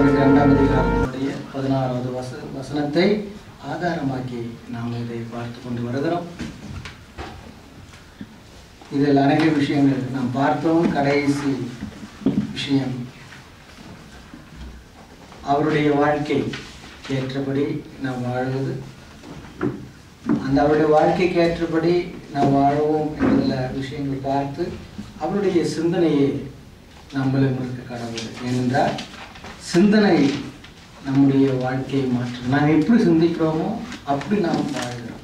ரோமர் இரண்டாம் அதிகாரத்தினுடைய பதினாறாவது வச வசனத்தை ஆதாரமாக்கி நாம் இதை பார்த்து கொண்டு வருகிறோம் இதில் அநேக விஷயங்கள் நாம் பார்த்தோம் கடைசி விஷயம் அவருடைய வாழ்க்கை ஏற்றபடி நாம் வாழ்வது அந்த அவருடைய வாழ்க்கைக்கு ஏற்றபடி நாம் வாழவோம் என்பதில் விஷயங்கள் பார்த்து அவருடைய சிந்தனையை நம்மளும் இருக்க கடவுள் ஏனென்றால் சிந்தனை நம்முடைய வாழ்க்கையை மாற்றும் நாம் எப்படி சிந்திக்கிறோமோ அப்படி நாம் வாழ்கிறோம்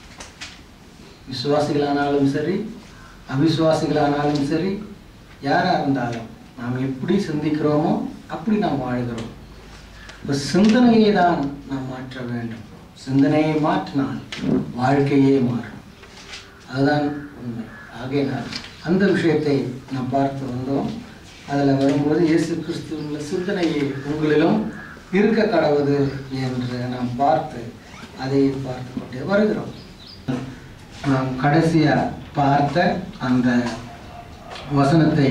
விசுவாசிகளானாலும் சரி அவிசுவாசிகளானாலும் சரி யாராக இருந்தாலும் நாம் எப்படி சிந்திக்கிறோமோ அப்படி நாம் வாழ்கிறோம் இப்போ சிந்தனையை தான் நாம் மாற்ற வேண்டும் சிந்தனையை மாற்றினால் வாழ்க்கையே மாறும் அதுதான் உண்மை ஆகையினால் அந்த விஷயத்தை நாம் பார்த்து வந்தோம் அதில் வரும்போது இயேசு கிறிஸ்துவின் சிந்தனையை உங்களிலும் இருக்க கடவுது என்று நாம் பார்த்து அதை பார்த்து கொண்டே வருகிறோம் நாம் கடைசியாக பார்த்த அந்த வசனத்தை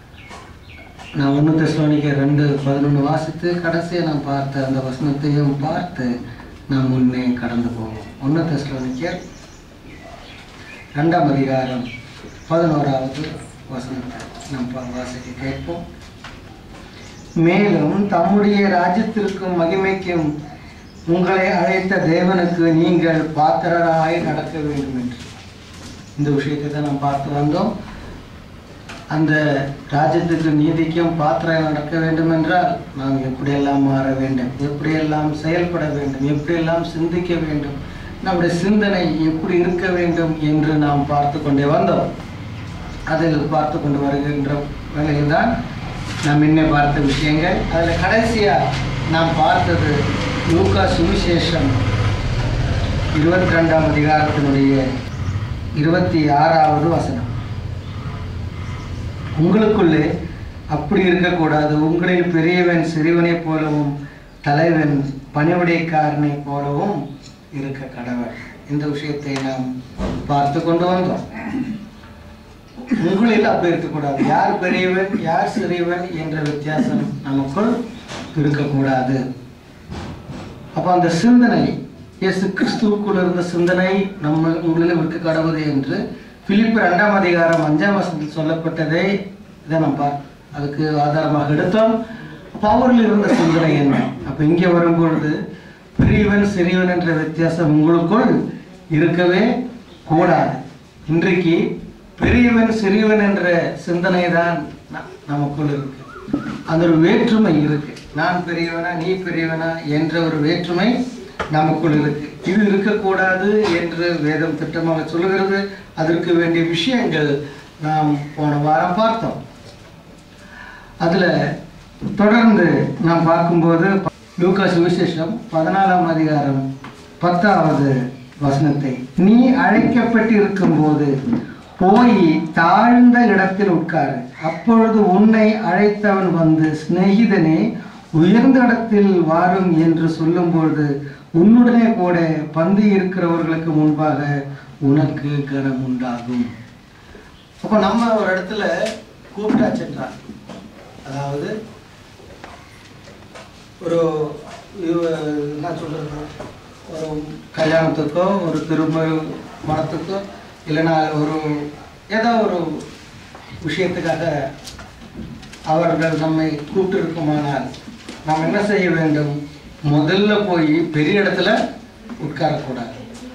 நான் ஒன்று தெசலோனிக்க ரெண்டு பதினொன்று வாசித்து கடைசியாக நான் பார்த்த அந்த வசனத்தையும் பார்த்து நாம் முன்னே கடந்து போவோம் ஒன்று தெசலோனிக்கர் ரெண்டாம் அதிகாரம் பதினோராவது வசனத்தை நாம் பா- வாசிக்க கேட்போம் மேலும் தம்முடைய ராஜ்யத்திற்கும் மகிமைக்கும் உங்களை அழைத்த தேவனுக்கு நீங்கள் பாத்திரராய் நடக்க வேண்டும் என்று இந்த விஷயத்தை தான் நாம் பார்த்து வந்தோம் அந்த ராஜ்யத்துக்கு நீதிக்கும் பாத்திரம் நடக்க வேண்டும் என்றால் நாம் எப்படியெல்லாம் மாற வேண்டும் எப்படியெல்லாம் செயல்பட வேண்டும் எப்படியெல்லாம் சிந்திக்க வேண்டும் நம்முடைய சிந்தனை எப்படி இருக்க வேண்டும் என்று நாம் பார்த்து கொண்டே வந்தோம் அதில் பார்த்து கொண்டு வருகின்ற வேளையில் தான் நாம் இன்னே பார்த்த விஷயங்கள் அதில் கடைசியாக நாம் பார்த்தது லூக்கா சுவிசேஷம் இருபத்தி ரெண்டாம் அதிகாரத்தினுடைய இருபத்தி ஆறாவது வசனம் உங்களுக்குள்ளே அப்படி இருக்கக்கூடாது உங்களில் பெரியவன் சிறியவனைப் போலவும் தலைவன் பணிவுடைக்காரனை போலவும் இருக்க கடவுள் இந்த விஷயத்தை நாம் பார்த்து கொண்டு வந்தோம் உங்களில் அப்படி இருக்கக்கூடாது யார் பெரியவன் யார் சிறியவன் என்ற வித்தியாசம் நமக்குள் இருக்கக்கூடாது அப்போ அந்த சிந்தனை இயேசு கிறிஸ்துவுக்குள் இருந்த சிந்தனை நம்ம உங்களில் இருக்க கடவுது என்று பிலிப்பு ரெண்டாம் அதிகாரம் அஞ்சாம் வசனத்தில் சொல்லப்பட்டதை இதை நம்ம பார் அதுக்கு ஆதாரமாக எடுத்தோம் அப்போ அவரில் இருந்த சிந்தனை என்ன அப்போ இங்கே வரும்பொழுது பெரியவன் சிறியவன் என்ற வித்தியாசம் உங்களுக்குள் இருக்கவே கூடாது இன்றைக்கு பெரியவன் சிறியவன் என்ற சிந்தனை தான் ந- நமக்குள் இருக்கு அந்த ஒரு வேற்றுமை இருக்கு நான் பெரியவனா நீ பெரியவனா என்ற ஒரு வேற்றுமை நமக்குள் இருக்கு இது இருக்கக்கூடாது என்று வேதம் திட்டமாக சொல்லுகிறது அதற்கு வேண்டிய விஷயங்கள் நாம் போன வாரம் பார்த்தோம் அதில் தொடர்ந்து நாம் பார்க்கும்போது லூக்கா சுவிசேஷம் பதினாலாம் அதிகாரம் பத்தாவது வசனத்தை நீ அழைக்கப்பட்டிருக்கும் போது போய் தாழ்ந்த இடத்தில் உட்காரு அப்பொழுது உன்னை அழைத்தவன் வந்து சிநேகிதனே உயர்ந்த இடத்தில் வாரும் என்று சொல்லும்பொழுது உன்னுடனே கூட பந்து இருக்கிறவர்களுக்கு முன்பாக உனக்கு கனம் உண்டாகும் அப்போ நம்ம ஒரு இடத்துல கூப்பிட்டாச்சுன்றார் அதாவது ஒரு இவ- என்ன சொல்றது ஒரு கல்யாணத்துக்கோ ஒரு திரும்ப மரத்துக்கோ இல்லைன்னா ஒரு ஏதோ ஒரு விஷயத்துக்காக அவர்கள் நம்மை கூப்பிட்டு இருக்குமானால் நாம் என்ன செய்ய வேண்டும் முதல்ல போய் பெரிய இடத்துல உட்காரக்கூடாது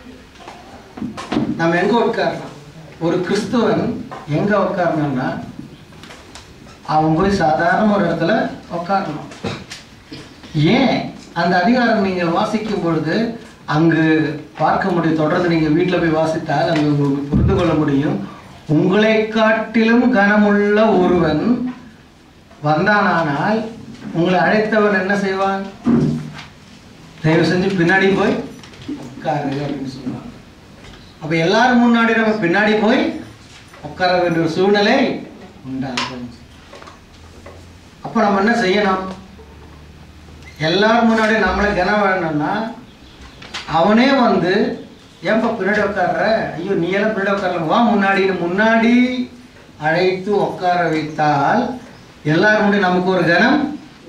நம்ம எங்க உட்காரணும் ஒரு கிறிஸ்துவன் எங்க உட்காரணும்னா அவன் போய் சாதாரண ஒரு இடத்துல உட்காரணும் ஏன் அந்த அதிகாரம் நீங்கள் வாசிக்கும் பொழுது அங்கு பார்க்க முடியும் தொடர்ந்து நீங்கள் வீட்டில் போய் வாசித்தால் அங்கு உங்களுக்கு புரிந்து கொள்ள முடியும் உங்களை காட்டிலும் கனமுள்ள ஒருவன் வந்தானானால் உங்களை அழைத்தவன் என்ன செய்வான் தயவு செஞ்சு பின்னாடி போய் உட்காரு அப்படின்னு சொல்லுவான் அப்போ எல்லாரும் முன்னாடி நம்ம பின்னாடி போய் உட்கார வேண்டிய ஒரு சூழ்நிலை உண்டாகும் அப்போ நம்ம என்ன செய்யணும் எல்லாரும் முன்னாடி நம்மளை கனம் வேணும்னா அவனே வந்து ஏன்பா பின்னாடி உட்கார்ற ஐயோ நீ எல்லாம் பின்னாடி உட்காரலாம் வா முன்னாடி முன்னாடி அழைத்து உட்கார வைத்தால் எல்லாரும் முன்னாடி நமக்கு ஒரு கனம்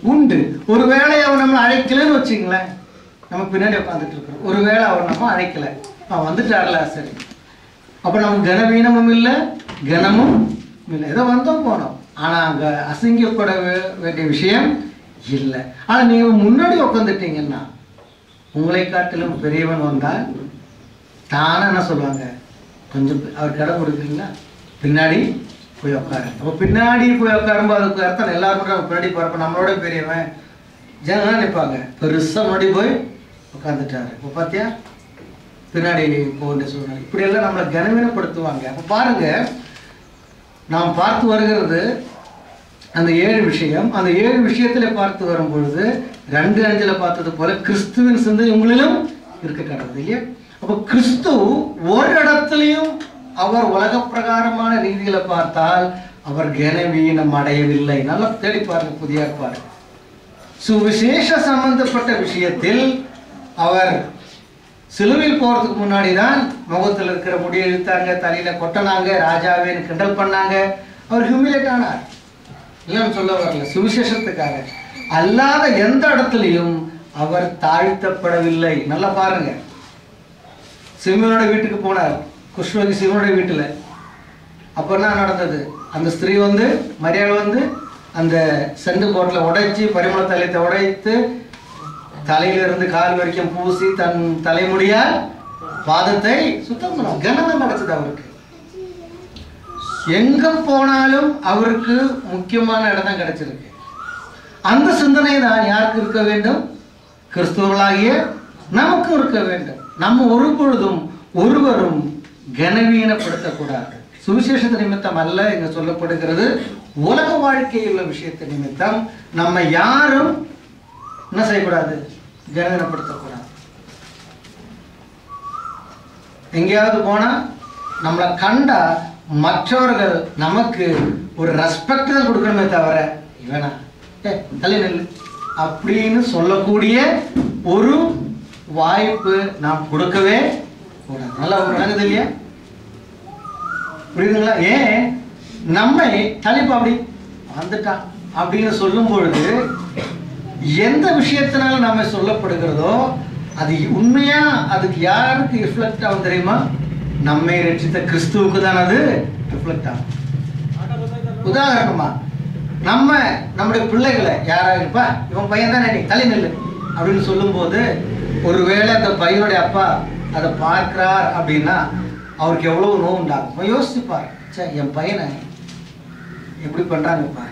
உண்டு ஒருவேளை அவன் நம்ம அழைக்கலன்னு வச்சுங்களேன் நம்ம பின்னாடி உட்காந்துட்டு இருக்கிறோம் ஒருவேளை அவன் நம்ம அழைக்கல அவன் வந்துட்டார்ல சரி அப்போ நமக்கு கனவீனமும் இல்லை கனமும் இல்லை ஏதோ வந்தோம் போனோம் ஆனால் அங்கே அசிங்கப்பட வே- வேண்டிய விஷயம் இல்லை ஆனால் நீங்கள் முன்னாடி உட்காந்துட்டீங்கன்னா உங்களை காட்டிலும் பெரியவன் வந்தால் தானே என்ன சொல்லுவாங்க கொஞ்சம் பி- அவர் இடம் கொடுக்குறீங்களா பின்னாடி போய் உட்காரு அப்போ பின்னாடி போய் உட்காரும்போது அதுக்கு அர்த்தம் எல்லாரும் நம்ம பின்னாடி போகிறப்ப நம்மளோட பெரியவன் ஜனங்களாம் நிற்பாங்க பெருசாக முன்னாடி போய் உட்காந்துட்டாரு இப்போ பார்த்தியா பின்னாடி போகின்ற சூழ்நிலை இப்படியெல்லாம் நம்மளை கனவீனப்படுத்துவாங்க அப்போ பாருங்க நாம் பார்த்து வருகிறது அந்த ஏழு விஷயம் அந்த ஏழு விஷயத்துல பார்த்து வரும் பொழுது ரெண்டு அஞ்சுல பார்த்தது போல கிறிஸ்துவின் சிந்தை உங்களிலும் இருக்க கடவுது இல்லையா அப்போ கிறிஸ்து ஒரு இடத்துலையும் அவர் உலக பிரகாரமான ரீதியில பார்த்தால் அவர் கனவீனம் அடையவில்லை நல்லா தேடி பாருங்க புதிய ஏற்பாடு சுவிசேஷ சம்பந்தப்பட்ட விஷயத்தில் அவர் சிலுவையில் போறதுக்கு முன்னாடி தான் முகத்தில் இருக்கிற முடியை இழுத்தாங்க தலையில கொட்டினாங்க ராஜாவேன்னு கிண்டல் பண்ணாங்க அவர் ஹியூமிலேட் ஆனார் இல்லைன்னு சொல்ல வரல சுவிசேஷத்துக்காக அல்லாத எந்த இடத்துலையும் அவர் தாழ்த்தப்படவில்லை நல்லா பாருங்க சிமியோட வீட்டுக்கு போனார் குஷ்வகி சிவனுடைய வீட்டில் அப்போ என்ன நடந்தது அந்த ஸ்திரீ வந்து மரியாதை வந்து அந்த செண்டு கோட்டில் உடைச்சி பரிமள தலையத்தை உடைத்து தலையிலிருந்து கால் வரைக்கும் பூசி தன் தலைமுடியால் பாதத்தை சுத்தம் பண்ண கனதம் கிடைச்சது அவருக்கு எங்க போனாலும் அவருக்கு முக்கியமான இடம் தான் கிடைச்சிருக்கு அந்த சிந்தனை தான் யாருக்கு இருக்க வேண்டும் கிறிஸ்துவர்களாகிய நமக்கும் இருக்க வேண்டும் நம்ம ஒரு பொழுதும் ஒருவரும் கனவீனப்படுத்தக்கூடாது சுவிசேஷத்து நிமித்தம் அல்ல இங்க சொல்லப்படுகிறது உலக வாழ்க்கையில் உள்ள விஷயத்து நிமித்தம் நம்ம யாரும் என்ன செய்யக்கூடாது கனவீனப்படுத்தக்கூடாது எங்கேயாவது போனா நம்மளை கண்டா மற்றவர்கள் நமக்கு ஒரு ரெஸ்பெக்ட் தான் கொடுக்கணுமே தவிர இவனா ஏ தள்ளி நெல்லு அப்படின்னு சொல்லக்கூடிய ஒரு வாய்ப்பு நாம் கொடுக்கவே கூடாது நல்லா விளங்குது இல்லையா புரியுதுங்களா ஏன் நம்மை தலிப்பு அப்படி வந்துட்டான் அப்படின்னு சொல்லும் பொழுது எந்த விஷயத்தினால நம்ம சொல்லப்படுகிறதோ அது உண்மையா அதுக்கு யாருக்கு ரிஃப்ளெக்ட் ஆகும் தெரியுமா நம்மை ரட்சித்த கிறிஸ்துவுக்கு தான் அது ரிஃப்ளெக்ட் ஆகும் உதாரணமா நம்ம நம்முடைய பிள்ளைகளை யாராக இருப்பா இவன் பையன் தானே நீ தலை நெல்லு அப்படின்னு சொல்லும்போது ஒருவேளை அந்த பையனுடைய அப்பா அதை பார்க்கிறார் அப்படின்னா அவருக்கு எவ்வளவு நோவு உண்டாகும் அவன் யோசிச்சுப்பார் சே என் பையனை எப்படி பண்றாங்க பாரு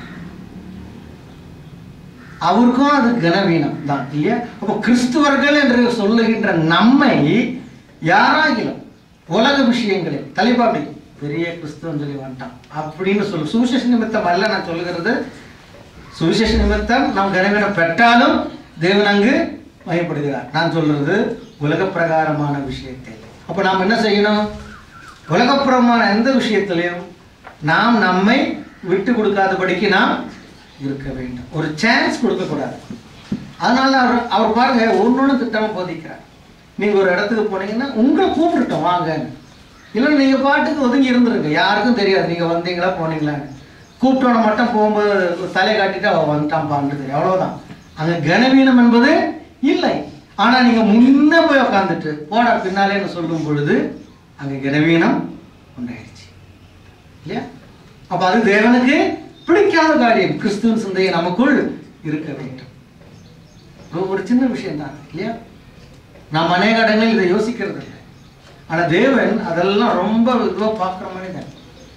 அவருக்கும் அது கனவீனம் தான் இல்லையா அப்போ கிறிஸ்துவர்கள் என்று சொல்லுகின்ற நம்மை யாராகிலும் உலக விஷயங்களில் தலைப்பாப்படி பெரிய கிறிஸ்துவன் சொல்லி வந்துட்டான் அப்படின்னு சொல்லு சுவிசேஷ நிமித்தம் அல்ல நான் சொல்லுகிறது சுவிசேஷ நிமித்தம் நாம் கனவீனம் பெற்றாலும் தேவன் அங்கு மயப்படுகிறார் நான் சொல்றது உலக பிரகாரமான விஷயத்தில் அப்போ நாம் என்ன செய்யணும் உலகப்புறமான எந்த விஷயத்திலையும் நாம் நம்மை விட்டு கொடுக்காதபடிக்கு நாம் இருக்க வேண்டும் ஒரு சான்ஸ் கொடுக்கக்கூடாது அதனால அவர் அவர் பாருங்க ஒன்னொன்று திட்டமாக போதிக்கிறார் நீங்க ஒரு இடத்துக்கு போனீங்கன்னா உங்களை கூப்பிட்டுட்டோம் வாங்கன்னு இல்லை நீங்க பாட்டுக்கு ஒதுங்கி இருந்துருங்க யாருக்கும் தெரியாது நீங்க வந்தீங்களா போனீங்களான்னு கூப்பிட்டோன மட்டும் போகும்போது ஒரு தலையை காட்டிட்டு அவன் வந்துட்டான் பான்றது அவ்வளவுதான் அங்க கனவீனம் என்பது இல்லை ஆனா நீங்க முன்ன போய் உட்காந்துட்டு போடா பின்னாலேன்னு சொல்லும் பொழுது அங்க கனவீனம் உண்டாயிருச்சு இல்லையா அப்ப அது தேவனுக்கு பிடிக்காத காரியம் கிறிஸ்துவின் சிந்தையை நமக்குள் இருக்க வேண்டும் ஒரு- ஒரு சின்ன விஷயம் தான் இல்லையா நாம் அநேக இடங்களில் இதை யோசிக்கிறது இல்லை ஆனா தேவன் அதெல்லாம் ரொம்ப இதுவாக பார்க்குற மாதிரி தான்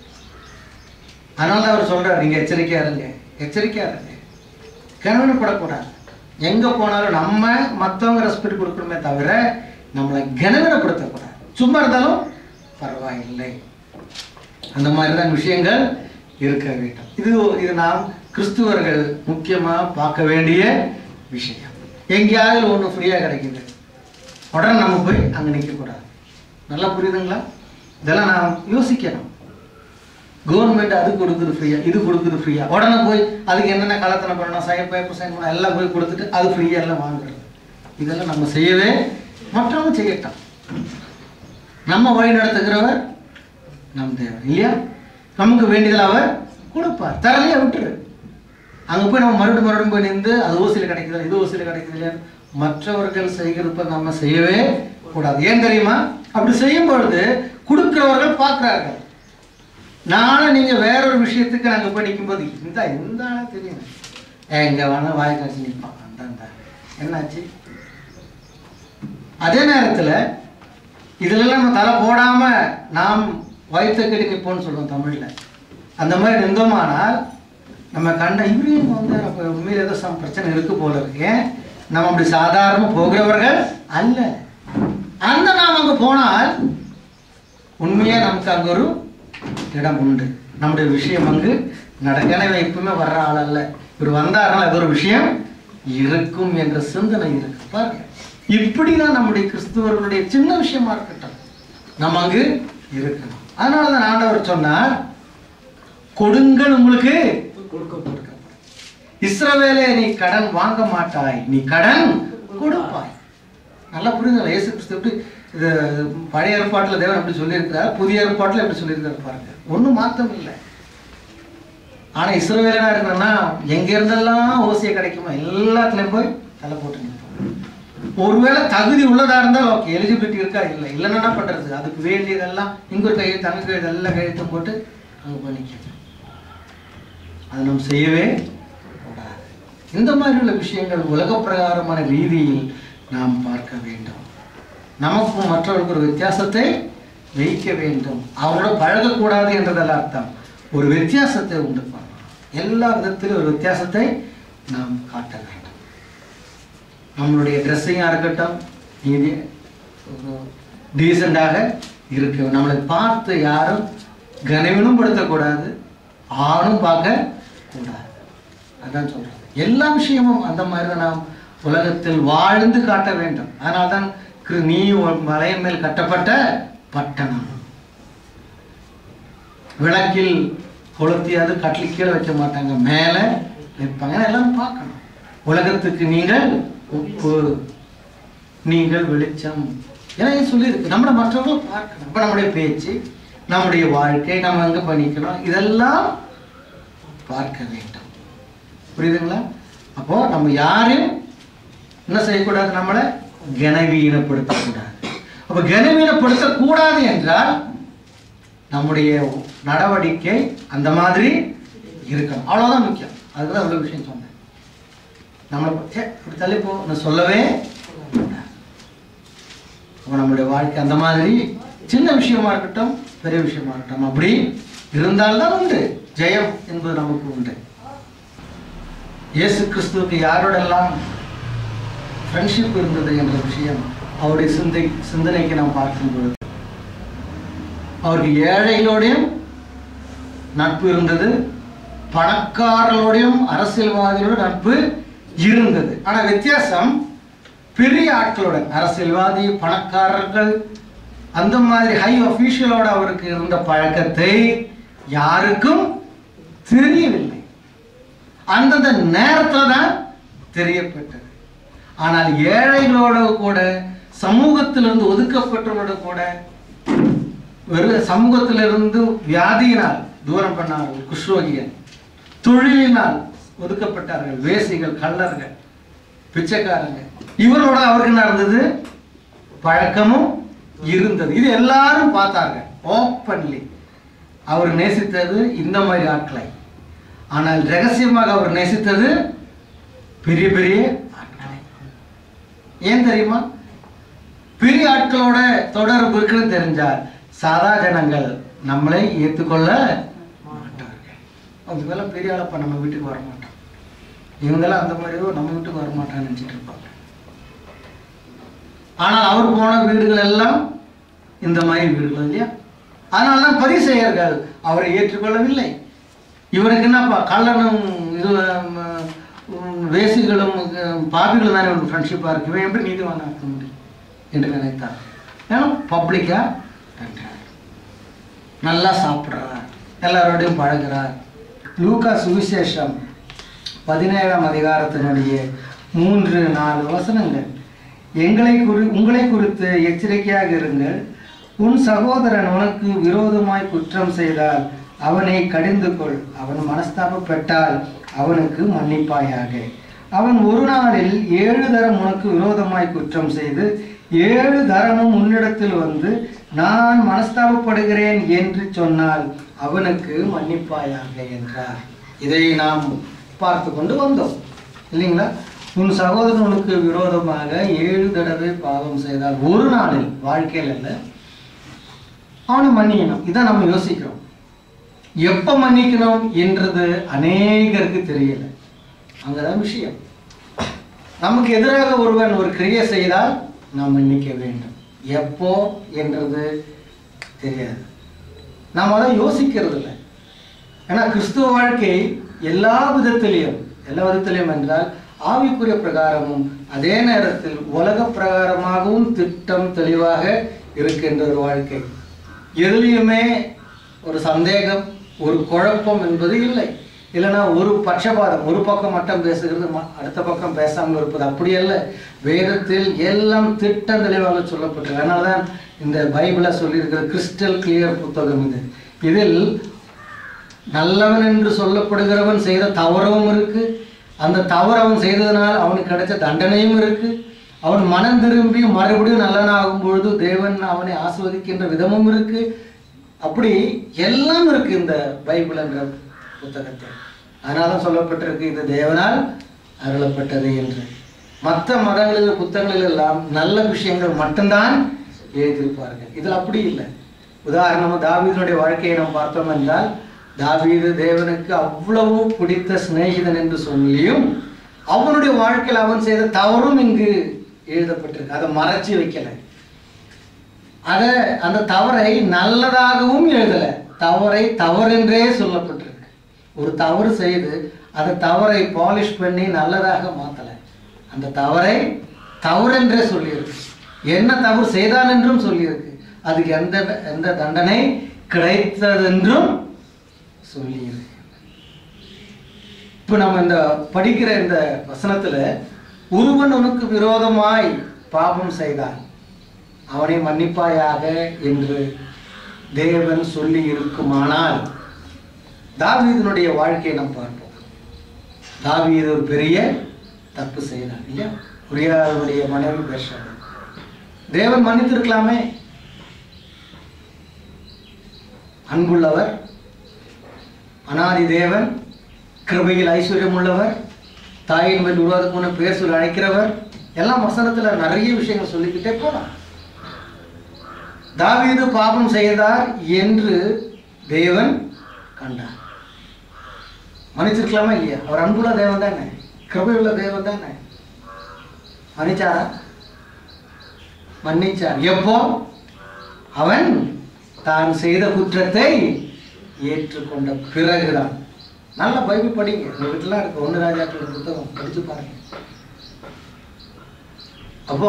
அதனால தான் அவர் சொல்றாரு நீங்க எச்சரிக்கையா இருங்க எச்சரிக்கையா இருங்க கனவனப்படக்கூடாது எங்க போனாலும் நம்ம மற்றவங்க ரெஸ்பெக்ட் கொடுக்கணுமே தவிர நம்மளை கனவனப்படுத்தக்கூடாது சும்மா இருந்தாலும் பரவாயில்லை அந்த மாதிரி தான் விஷயங்கள் இருக்க வேண்டும் இது இது நாம் கிறிஸ்துவர்கள் முக்கியமா பார்க்க வேண்டிய விஷயம் எங்கேயாவது ஒன்று ஃப்ரீயாக கிடைக்குது உடனே நம்ம போய் அங்கே நிற்கக்கூடாது நல்லா புரியுதுங்களா இதெல்லாம் நாம் யோசிக்கணும் கவர்மெண்ட் அது கொடுக்குது ஃப்ரீயா இது கொடுக்குது ஃப்ரீயா உடனே போய் அதுக்கு என்னென்ன கலத்தனை பண்ணணும் சைன் பேப்பர் சைன் பண்ணணும் எல்லாம் போய் கொடுத்துட்டு அது ஃப்ரீயா எல்லாம் வாங்குறது இதெல்லாம் நம்ம செய்யவே மற்றவங்க செய்யட்டும் நம்ம வழி நடத்துகிறவர் நம் தேவன் இல்லையா நமக்கு வேண்டியதில் அவர் கொடுப்பார் தரலையா விட்டுரு அங்கே போய் நம்ம மறுபடியும் மறுபடியும் போய் நின்று அது ஓசியில் கிடைக்குது இது ஓசியில் கிடைக்குது இல்லையா மற்றவர்கள் செய்கிறப்ப நம்ம செய்யவே கூடாது ஏன் தெரியுமா அப்படி செய்யும் பொழுது கொடுக்கிறவர்கள் பார்க்குறார்கள் நானும் நீங்கள் வேற ஒரு விஷயத்துக்கு நாங்கள் போய் நிற்கும்போது இந்த இந்த ஆளா தெரியும் எங்க வேணா வாய் காய்ச்சி நிற்பான் அந்த அந்த என்னாச்சு அதே நேரத்தில் இதுலலாம் நம்ம தலை போடாம நாம் வயிற்றுக்கடி நிற்போம்னு சொல்லுவோம் தமிழ்ல அந்த மாதிரி நின்றோமானால் நம்ம கண்ட இவரையும் வந்து அப்போ உண்மையில் ஏதோ சம் பிரச்சனை இருக்கு போல இருக்கு ஏன் நம்ம அப்படி சாதாரண போகிறவர்கள் அல்ல அந்த நாம் அங்கே போனால் உண்மையா நமக்கு அங்கே ஒரு இடம் உண்டு நம்முடைய விஷயம் அங்கு நடக்க எனவே எப்பவுமே வர்ற ஆள் அல்ல இவர் வந்தாருன்னா அது ஒரு விஷயம் இருக்கும் என்ற சிந்தனை இருக்கு பாருங்க இப்படிதான் நம்முடைய கிறிஸ்துவர்களுடைய சின்ன விஷயமா இருக்கட்டும் நம்ம அங்கு இருக்கணும் அதனால தான் ஆண்டவர் சொன்னார் கொடுங்கள் உங்களுக்கு கொடுக்கப்படும் இஸ்ரவேலே நீ கடன் வாங்க மாட்டாய் நீ கடன் கொடுப்பாய் நல்லா புரியுதுங்களா இயேசு கிறிஸ்து எப்படி இது பழைய ஏற்பாட்டில் தேவன் அப்படி சொல்லியிருக்கிறார் புதிய ஏற்பாட்டில் எப்படி சொல்லியிருக்காரு பாருங்க ஒன்றும் மாற்றம் இல்லை ஆனா இஸ்ரவேலனா இருக்கிறன்னா எங்க இருந்தெல்லாம் ஓசிய கிடைக்குமா எல்லாத்துலயும் போய் தலை போட்டு நிற்போம் ஒருவேளை தகுதி உள்ளதா இருந்தால் ஓகே எலிஜிபிலிட்டி இருக்கா இல்லை இல்லைன்னா என்ன பண்றது அதுக்கு வேண்டியதெல்லாம் இங்க ஒரு கையெழுத்து அங்க கையெழுத்து எல்லாம் கையெழுத்தும் போட்டு அங்க போய் நிற்கணும் அது நம்ம செய்யவே கூடாது இந்த மாதிரி உள்ள விஷயங்கள் உலக பிரகாரமான ரீதியில் நாம் பார்க்க வேண்டும் நமக்கும் மற்றவர்களுக்கு ஒரு வித்தியாசத்தை வைக்க வேண்டும் அவரோட பழகக்கூடாது என்றதல்ல அர்த்தம் ஒரு வித்தியாசத்தை உண்டு பண்ணணும் எல்லா விதத்திலும் ஒரு வித்தியாசத்தை நாம் காட்ட வேண்டும் நம்மளுடைய ட்ரெஸ்ஸிங்காக இருக்கட்டும் நீதி டீசெண்டாக இருக்க நம்மளை பார்த்து யாரும் கனவினும் படுத்தக்கூடாது ஆணும் பார்க்க கூடாது அதான் சொல்றது எல்லா விஷயமும் அந்த மாதிரி தான் நாம் உலகத்தில் வாழ்ந்து காட்ட வேண்டும் அதனால தான் கிரு- நீ உன் மலையின் மேல் கட்டப்பட்ட பட்டணம் விளக்கில் கொளுத்தியாவது கட்டில் கீழே வைக்க மாட்டாங்க மேலே வைப்பாங்க ஏன்னா எல்லாரும் பார்க்கணும் உலகத்துக்கு நீங்கள் உப்பு நீங்கள் வெளிச்சம் ஏன்னா இது சொல்லியிருக்கு நம்மளை மற்றவங்களும் பார்க்கணும் இப்போ நம்முடைய பேச்சு நம்முடைய வாழ்க்கை நம்ம எங்கே பண்ணிக்கணும் இதெல்லாம் பார்க்க வேண்டும் புரியுதுங்களா அப்போ நம்ம யாரையும் என்ன செய்யக்கூடாது நம்மளை கனவீனப்படுத்தக்கூடாது அப்போ கனவீனப்படுத்தக்கூடாது என்றால் நம்முடைய நடவடிக்கை அந்த மாதிரி இருக்கணும் அவ்வளோதான் முக்கியம் அதுதான் அவ்வளோ விஷயம் சொன்னேன் நம்மளை ப- ஏ இப்படி தள்ளி போ நான் சொல்லவே கூடாது. அப்போ நம்மளுடைய வாழ்க்கை அந்த மாதிரி சின்ன விஷயமா இருக்கட்டும் பெரிய விஷயமா இருக்கட்டும் அப்படி இருந்தால்தான் உண்டு ஜெயம் என்பது நமக்கு உண்டு இயேசு கிறிஸ்துவுக்கு யாரோடெல்லாம் ஃப்ரெண்ட்ஷிப் இருந்தது என்ற விஷயம் அவருடைய சிந்தை சிந்தனைக்கு நாம் பார்க்கும் பொழுது அவருக்கு ஏழைகளோடையும் நட்பு இருந்தது பணக்காரர்களோடையும் அரசியல்வாதிகளோட நட்பு இருந்தது ஆனா வித்தியாசம் பெரிய ஆட்களுடன் அரசியல்வாதி பணக்காரர்கள் அந்த மாதிரி ஹை அஃபீஷியலோட அவருக்கு இருந்த பழக்கத்தை யாருக்கும் தெரியவில்லை அந்தந்த நேரத்துல தான் தெரியப்பட்டது ஆனால் ஏழைகளோட கூட சமூகத்திலிருந்து ஒதுக்கப்பட்டவரோட கூட வெறும் சமூகத்திலிருந்து வியாதியினால் தூரம் பண்ணார்கள் குஷ்ரோகிகள் தொழிலினால் ஒதுக்கப்பட்டார்கள் வேசிகள் கள்ளர்கள் பிச்சைக்காரங்க இவரோட அவருக்கு என்ன இருந்தது பழக்கமும் இருந்தது இது எல்லாரும் பார்த்தாங்க ஓப்பன்லி அவர் நேசித்தது இந்த மாதிரி ஆட்களை ஆனால் ரகசியமாக அவர் நேசித்தது பெரிய பெரிய ஆட்களை ஏன் தெரியுமா பெரிய ஆட்களோட தொடர்பு இருக்குன்னு தெரிஞ்சால் சாதா ஜனங்கள் நம்மளை ஏற்றுக்கொள்ள மாட்டார்கள் அதுக்கெல்லாம் பெரிய ஆளப்பா நம்ம வீட்டுக்கு வர மாட்டான் இவங்கெல்லாம் அந்த மாதிரியோ நம்ம வீட்டுக்கு வர மாட்டான்னு நினச்சிட்டு இருப்பாங்க ஆனால் அவர் போன வீடுகள் எல்லாம் இந்த மாதிரி வீடுகள் இல்லையா அதனால தான் பரிசெயர்கள் அவரை ஏற்றுக்கொள்ளவில்லை இவருக்கு என்னப்பா கள்ளனும் இது உம், உம், வேசிகளும் உம், பாவிகளும் தானே ஒரு ஃப்ரெண்ட்ஷிப்பாக இருக்கு இவன் எப்படி நீதிவானா இருக்க முடியும் என்று நினைத்தார் ஏன்னா பப்ளிக்காக கண்டார் நல்லா சாப்பிட்றார் எல்லாரோடையும் பழகுறார் லூக்கா சுவிசேஷம் பதினேழாம் அதிகாரத்தினுடைய மூன்று நாலு வசனங்கள் எங்களை குறி உங்களை குறித்து எச்சரிக்கையாக இருங்கள் உன் சகோதரன் உனக்கு விரோதமாய் குற்றம் செய்தால் அவனை கடிந்து கொள் அவன் மனஸ்தாபப்பட்டால் அவனுக்கு மன்னிப்பாயாக அவன் ஒரு நாளில் ஏழு தரம் உனக்கு விரோதமாய் குற்றம் செய்து ஏழு தரமும் உன்னிடத்தில் வந்து நான் மனஸ்தாபப்படுகிறேன் என்று சொன்னால் அவனுக்கு மன்னிப்பாயாக என்றார் இதை நாம் பார்த்து கொண்டு வந்தோம் இல்லைங்களா உன் சகோதரனுக்கு விரோதமாக ஏழு தடவை பாவம் செய்தால் ஒரு நாளில் வாழ்க்கையில் இல்லை அவனை மன்னிக்கணும் இதான் நம்ம யோசிக்கிறோம் எப்போ மன்னிக்கணும் என்றது அநேகருக்கு தெரியல அங்கதான் விஷயம் நமக்கு எதிராக ஒருவன் ஒரு கிரியை செய்தால் நாம் மன்னிக்க வேண்டும் எப்போ என்றது தெரியாது நாம் அதை யோசிக்கிறது இல்லை ஏன்னா கிறிஸ்துவ வாழ்க்கை எல்லா விதத்திலையும் எல்லா விதத்திலையும் என்றால் ஆவிக்குரிய பிரகாரமும் அதே நேரத்தில் உலக பிரகாரமாகவும் திட்டம் தெளிவாக இருக்கின்ற ஒரு வாழ்க்கை எதுலேயுமே ஒரு சந்தேகம் ஒரு குழப்பம் என்பது இல்லை இல்லைன்னா ஒரு பட்சபாதம் ஒரு பக்கம் மட்டும் பேசுகிறது ம- அடுத்த பக்கம் பேசாமல் இருப்பது அப்படி அல்ல வேதத்தில் எல்லாம் திட்ட தெளிவாக சொல்லப்பட்டிருக்கு அதனால தான் இந்த பைபிளை சொல்லியிருக்கிற கிறிஸ்டல் கிளியர் புத்தகம் இது இதில் நல்லவன் என்று சொல்லப்படுகிறவன் செய்த தவறும் இருக்கு அந்த தவறு அவன் செய்ததனால் அவனுக்கு கிடைச்ச தண்டனையும் இருக்கு அவன் மனம் திரும்பி மறுபடியும் நல்லவனாகும் பொழுது தேவன் அவனை ஆஸ்வதிக்கின்ற விதமும் இருக்கு அப்படி எல்லாம் இருக்கு இந்த பைபிள் என்ற புத்தகத்தில் அதனால தான் சொல்லப்பட்டிருக்கு இது தேவனால் அருளப்பட்டது என்று மற்ற மதங்களில் புத்தகங்களில் எல்லாம் நல்ல விஷயங்கள் மட்டும்தான் எழுதியிருப்பார்கள் இதில் அப்படி இல்லை உதாரணமாக தாவீதனுடைய வாழ்க்கையை நாம் பார்த்தோம் என்றால் தாவீது தேவனுக்கு அவ்வளவு பிடித்த சிநேகிதன் என்று சொல்லியும் அவனுடைய வாழ்க்கையில் அவன் செய்த தவறும் இங்கு எழுதப்பட்டிருக்கு அதை மறைச்சு வைக்கல அத அந்த தவறை நல்லதாகவும் எழுதல தவறை தவறென்றே சொல்லப்பட்டிருக்கு ஒரு தவறு செய்து அந்த தவறை பாலிஷ் பண்ணி நல்லதாக மாத்தல அந்த தவறை தவறென்றே சொல்லியிருக்கு என்ன தவறு செய்தான் என்றும் சொல்லியிருக்கு அதுக்கு எந்த எந்த தண்டனை கிடைத்ததென்றும் சொல்லியிருக்கு இப்போ நம்ம இந்த படிக்கிற இந்த வசனத்துல ஒருவன் உனக்கு விரோதமாய் பாவம் செய்தான் அவனை மன்னிப்பாயாக என்று தேவன் சொல்லி இருக்குமானால் தாவீதனுடைய வாழ்க்கையை நாம் பார்ப்போம் தாவீது ஒரு பெரிய தப்பு செய்தான் இல்லையா உரியாருடைய மனைவி பேசுறாங்க தேவன் மன்னித்திருக்கலாமே அன்புள்ளவர் அனாதி தேவன் கிருபையில் ஐஸ்வர்யம் உள்ளவர் தாயின் மேல் உருவாதுக்கு முன்ன பேர் சொல்லி அழைக்கிறவர் எல்லாம் வசனத்துல நிறைய விஷயங்கள் சொல்லிக்கிட்டே போலாம் தாவீது பாபம் செய்தார் என்று தேவன் கண்டார் மன்னிச்சிருக்கலாமா இல்லையா அவர் அன்புள்ள தேவன் தானே கிருபையுள்ள தேவன் தானே மன்னிச்சாரா மன்னிச்சார் எப்போ அவன் தான் செய்த குற்றத்தை ஏற்றுக்கொண்ட பிறகுதான் நல்ல பைபிள் படிங்க உங்க வீட்டுலாம் இருக்கு ஒன்று ராஜாக்கள் புத்தகம் படிச்சு பாருங்க அப்போ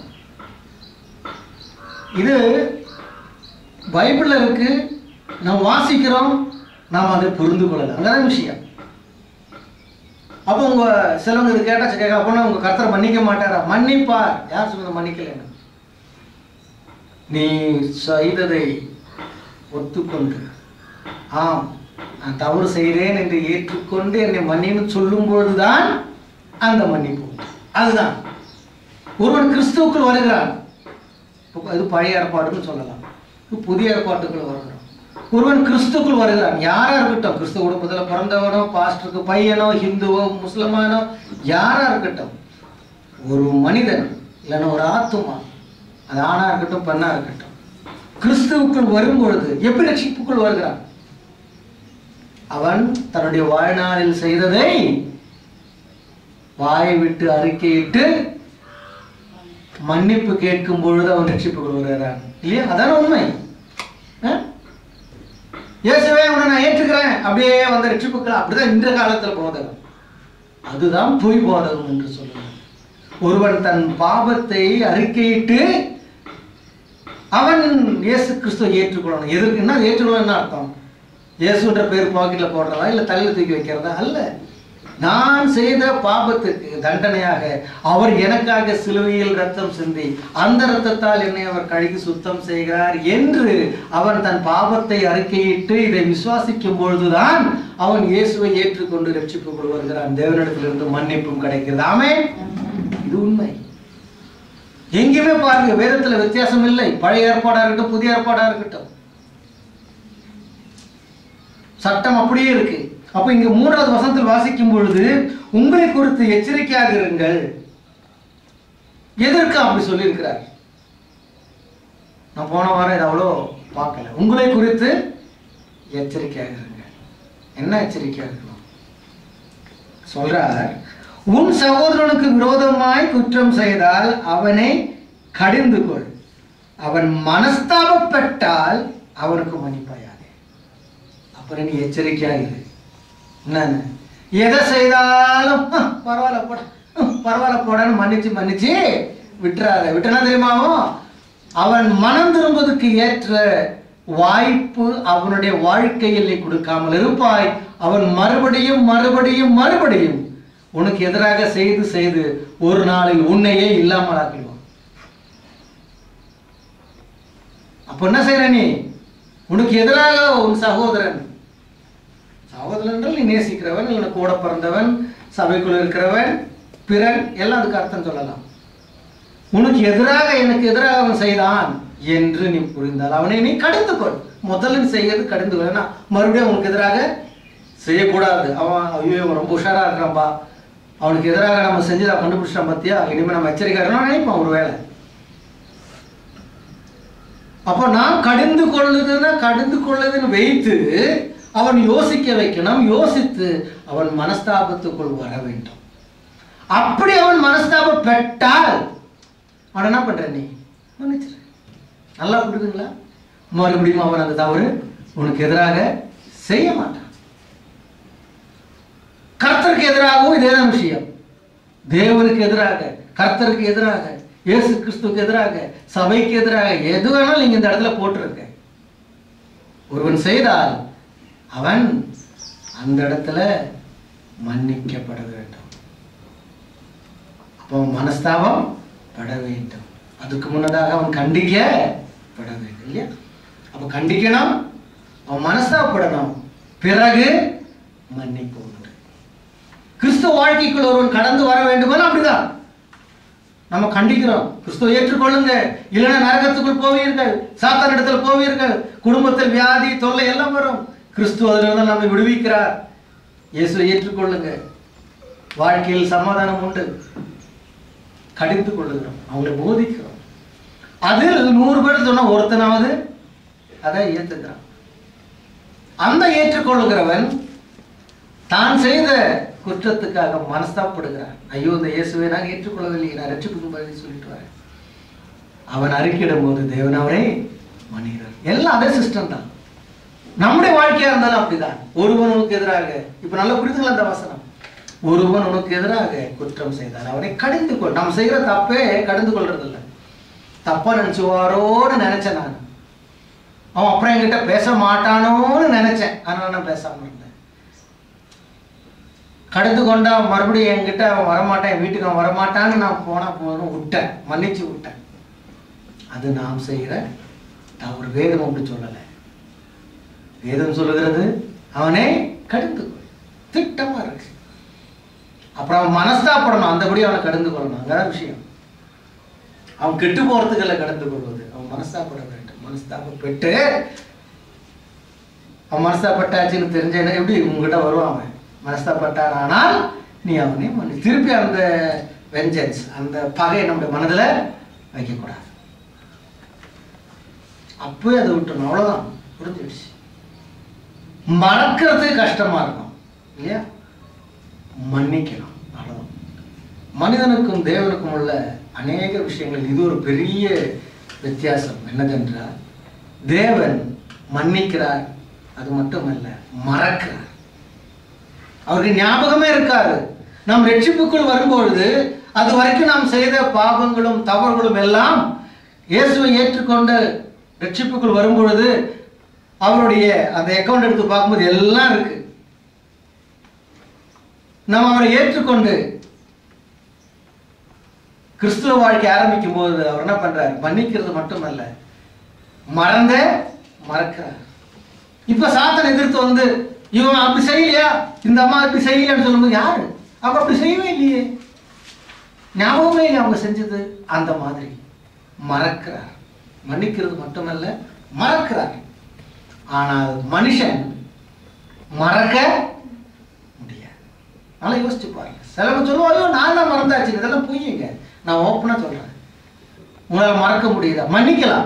இது பைபிள்ல இருக்கு நாம் வாசிக்கிறோம் நாம் அதை புரிந்து கொள்ளலாம் அங்கதான் விஷயம் அப்போ உங்க சிலவங்க இது கேட்டா கேட்க அப்போனா உங்க கர்த்தரை மன்னிக்க மாட்டாரா மன்னிப்பார் யார் சொன்னது மன்னிக்கலைன்னு நீ செய்ததை ஒத்துக்கொண்டு ஆம் நான் தவறு செய்தேன் என்று ஏற்றுக்கொண்டு என்னை மன்னின்னு சொல்லும் பொழுதுதான் அந்த மன்னிப்பு உண்டு. அதுதான் ஒருவன் கிறிஸ்துவுக்குள் வருகிறான் இப்போ அது பழைய ஏற்பாடுன்னு சொல்லலாம் இது புதிய ஏற்பாட்டுக்குள் வருகிறான் ஒருவன் கிறிஸ்துக்குள் வருகிறான் யாரா இருக்கட்டும் கிறிஸ்துவ குடும்பத்தில் பிறந்தவனோ பாஸ்டருக்கு பையனோ ஹிந்துவோ முஸ்லிமானோ யாரா இருக்கட்டும் ஒரு மனிதன் இல்லைன்னா ஒரு ஆத்துமா அது ஆணா இருக்கட்டும் பெண்ணா இருக்கட்டும் கிறிஸ்துவுக்குள் வரும்பொழுது எப்படி ரட்சிப்புக்குள் வருகிறான் அவன் தன்னுடைய வாழ்நாளில் செய்ததை வாய் விட்டு அறிக்கையிட்டு மன்னிப்பு கேட்கும் பொழுது அவன் ரட்சிப்புக்குள் வருகிறான் இல்லையா அதான உண்மை ஆ? இயேசுவே உன்னை நான் ஏற்றுக்கிறேன் அப்படியே வந்த ரட்சிப்புக்கள் அப்படிதான் இந்த காலத்தில் போதகம் அதுதான் பொய் போதகம் என்று சொல்லுவாங்க ஒருவன் தன் பாபத்தை அறிக்கையிட்டு அவன் இயேசு கிறிஸ்துவை ஏற்றுக்கொள்ளணும் எதற்கு என்ன ஏற்றுக்கொள்ளணும் என்ன அர்த்தம் இயேசுன்ற பேர் பாக்கெட்ல போடுறதா இல்ல தலையில தூக்கி வைக்கிறதா அல்ல நான் செய்த பாபத்துக்கு தண்டனையாக அவர் எனக்காக சிலுவையில் ரத்தம் சிந்தி அந்த ரத்தத்தால் என்னை அவர் கழுகி சுத்தம் செய்கிறார் என்று அவன் தன் பாவத்தை அறிக்கையிட்டு இதை விசுவாசிக்கும் பொழுதுதான் அவன் இயேசுவை ஏற்றுக்கொண்டு ரட்சிப்புக்குள் வருகிறான் தேவனிடத்திலிருந்து மன்னிப்பும் கிடைக்கிறது ஆமே இது உண்மை எங்கேயுமே பாருங்க வேதத்துல வித்தியாசம் இல்லை பழைய ஏற்பாடா இருக்கட்டும் புதிய ஏற்பாடா இருக்கட்டும் சட்டம் அப்படியே இருக்கு அப்ப இங்க மூன்றாவது வசனத்தில் வாசிக்கும் பொழுது உங்களை குறித்து எச்சரிக்கையாக இருங்கள் எதற்கு அப்படி சொல்லியிருக்கிறார் நான் போன வாரம் இதை அவ்வளோ பார்க்கல உங்களை குறித்து எச்சரிக்கையாக இருங்கள் என்ன எச்சரிக்கையாக இருக்கணும் சொல்றார் உன் சகோதரனுக்கு விரோதமாய் குற்றம் செய்தால் அவனை கடிந்து கொள் அவன் மனஸ்தாபப்பட்டால் அவனுக்கு மன்னிப்பாயாதே அப்புறம் நீ எச்சரிக்கையா இரு என்னன்னு எதை செய்தாலும் "ஹ், பரவாயில்ல போட ஹ், பரவாயில்ல போடன்னு மன்னிச்சு மன்னிச்சு விட்டுறாத விட்டனா தெரியுமாவும் அவன் மனம் திரும்புவதற்கு ஏற்ற வாய்ப்பு அவனுடைய வாழ்க்கையில் நீ கொடுக்காமல் இருப்பாய் அவன் மறுபடியும் மறுபடியும் மறுபடியும் உனக்கு எதிராக செய்து செய்து ஒரு நாளில் உன்னையே இல்லாமல் ஆக்கிடுவான் அப்ப என்ன செய்யற நீ உனக்கு எதிராக உன் சகோதரன் சகோதரன் என்றால் நீ நேசிக்கிறவன் இல்லை கூட பிறந்தவன் சபைக்குள்ள இருக்கிறவன் பிறன் எல்லாம் அதுக்கு அர்த்தம் சொல்லலாம் உனக்கு எதிராக எனக்கு எதிராக அவன் செய்தான் என்று நீ புரிந்தால் அவனை நீ கடிந்து கொள் முதல்ல நீ செய்யறது கடிந்து கொள் ஏன்னா மறுபடியும் அவனுக்கு எதிராக செய்யக்கூடாது அவன் ஐயோ இவன் ரொம்ப உஷாரா இருக்கிறான்பா அவனுக்கு எதிராக நம்ம செஞ்சதை கண்டுபிடிச்சிட்டான் பார்த்தியா இனிமேல் நம்ம எச்சரிக்கை இருக்கணும்னு நினைப்பான் ஒரு வேலை அப்போ நான் கடிந்து கொள்ளுதுன்னா கடிந்து கொள்ளுதுன்னு வைத்து அவன் யோசிக்க வைக்கணும் யோசித்து அவன் மனஸ்தாபத்துக்குள் வர வேண்டும் அப்படி அவன் மனஸ்தாபப்பட்டால் அவன் என்ன பண்ற நீ மன்னிச்சிரு நல்லா புரியுதுங்களா மறுபடியும் அவன் அந்த தவறு உனக்கு எதிராக செய்ய மாட்டான் கர்த்தருக்கு எதிராகவும் இதேதான் விஷயம் தேவனுக்கு எதிராக கர்த்தருக்கு எதிராக இயேசு கிறிஸ்துவுக்கு எதிராக சபைக்கு எதிராக எது வேணாலும் நீங்க இந்த இடத்துல போட்டிருக்க ஒருவன் செய்தால் அவன் அந்த இடத்துல மன்னிக்கப்பட வேண்டும் அப்போ மனஸ்தாபம் பட வேண்டும் அதுக்கு முன்னதாக அவன் கண்டிக்கப்பட வேண்டும் இல்லையா அப்போ கண்டிக்கணும் அவன் மனஸ்தாபப்படணும் பிறகு மன்னிப்பு உண்டு கிறிஸ்துவ வாழ்க்கைக்குள் ஒருவன் கடந்து வர வேண்டுமானா அப்படிதான் நம்ம கண்டிக்கிறோம் கிறிஸ்துவ ஏற்றுக்கொள்ளுங்க இல்லைன்னா நரகத்துக்குள் போவீர்கள் சாத்தான் இடத்துல போவீர்கள் குடும்பத்தில் வியாதி தொல்லை எல்லாம் வரும் கிறிஸ்துவ அதிலிருந்து நம்மை விடுவிக்கிறார் இயேசுவை ஏற்றுக்கொள்ளுங்க வாழ்க்கையில் சமாதானம் உண்டு கடிந்து கொள்ளுகிறோம் அவங்களை போதிக்கிறோம் அதில் நூறு பேர் சொன்னா ஒருத்தனாவது அதை ஏற்றுக்கிறான் அந்த ஏற்றுக்கொள்ளுகிறவன் தான் செய்த குற்றத்துக்காக மனஸ்தாப்படுகிறான் ஐயோ இந்த இயேசுவை நான் ஏற்றுக்கொள்ளவில்லை நான் ரட்சிப்புக்கும் பதில் சொல்லிட்டு வரேன் அவன் அறிக்கையிடும் போது தேவன் அவரை மன்னிகிறார் எல்லாம் அதே சிஸ்டம் தான் நம்முடைய வாழ்க்கையா இருந்தாலும் அப்படிதான் ஒருவன் உனக்கு எதிராக இப்ப நல்லா புரிதுங்களா அந்த வசனம் ஒருவன் உனக்கு எதிராக குற்றம் செய்தால் அவனை கடிந்து கொள் நாம் செய்கிற தப்பே கடிந்து கொள்றது இல்லை தப்பா நினைச்சுவாரோன்னு நினைச்சேன் நான் அவன் அப்புறம் என்கிட்ட பேச மாட்டானோன்னு நினைச்சேன் ஆனா நான் பேசாம இருந்தேன் கடந்து கொண்டா மறுபடியும் என்கிட்ட அவன் வரமாட்டான் என் வீட்டுக்கு அவன் வரமாட்டான்னு நான் போனா போதும் விட்டேன் மன்னிச்சு விட்டேன் அது நாம் செய்கிற தவறு வேதம் அப்படி சொல்லலை வேதம் சொல்லுகிறது அவனே கடிந்து கொள் திட்டமா இருக்கு அப்புறம் அவன் மனஸ்தாப்படணும் அந்தபடி அவனை கடந்து கொள்ளணும் அங்கதான் விஷயம் அவன் கெட்டு போறதுக்குள்ள கடந்து கொள்வது அவன் மனஸ்தாப்பட வேண்டும் மனஸ்தாபப்பட்டு அவன் மனஸ்தாப்பட்டாச்சுன்னு தெரிஞ்ச என்ன எப்படி உங்ககிட்ட வருவான் அவன் மனஸ்தாப்பட்டான் ஆனால் நீ அவனை மன்னி திருப்பி அந்த வெஞ்சன்ஸ் அந்த பகையை நம்முடைய மனதில் வைக்கக்கூடாது அப்பவே அதை விட்டணும் அவ்வளோதான் புரிஞ்சிடுச்சு மறக்கிறது கஷ்டமா இருக்கும் இல்லையா மன்னிக்கணும் அவ்வளவுதான் மனிதனுக்கும் தேவனுக்கும் உள்ள அநேக விஷயங்கள் இது ஒரு பெரிய வித்தியாசம் என்னதென்றால் தேவன் மன்னிக்கிறார் அது மட்டுமல்ல மறக்கிறார் அவருக்கு ஞாபகமே இருக்காது நாம் ரட்சிப்புக்குள் வரும்பொழுது அது வரைக்கும் நாம் செய்த பாவங்களும் தவறுகளும் எல்லாம் இயேசுவை ஏற்றுக்கொண்ட ரட்சிப்புக்குள் வரும்பொழுது அவருடைய அந்த அக்கௌண்ட் எடுத்து பார்க்கும்போது எல்லாம் இருக்கு நாம் அவரை ஏற்றுக்கொண்டு கிறிஸ்துவ வாழ்க்கை ஆரம்பிக்கும் போது அவர் என்ன பண்றார் மன்னிக்கிறது மட்டுமல்ல மறந்த மறக்கிறார் இப்ப சாத்தன் எதிர்த்து வந்து இவன் அப்படி செய்யலையா இந்த அம்மா அப்படி செய்யலையான்னு சொல்லும்போது யாரு அவங்க அப்படி செய்யவே இல்லையே ஞாபகமே இல்லை அவங்க செஞ்சது அந்த மாதிரி மறக்கிறார் மன்னிக்கிறது மட்டுமல்ல மறக்கிறார் ஆனால் மனுஷன் மறக்க முடியாது நல்லா யோசிச்சு பாருங்க சிலவங்க சொல்லுவோம் ஐயோ நான் தான் மறந்தாச்சு இதெல்லாம் பொய்யுங்க நான் ஓப்பனாக சொல்றேன் உங்களால் மறக்க முடியுதா மன்னிக்கலாம்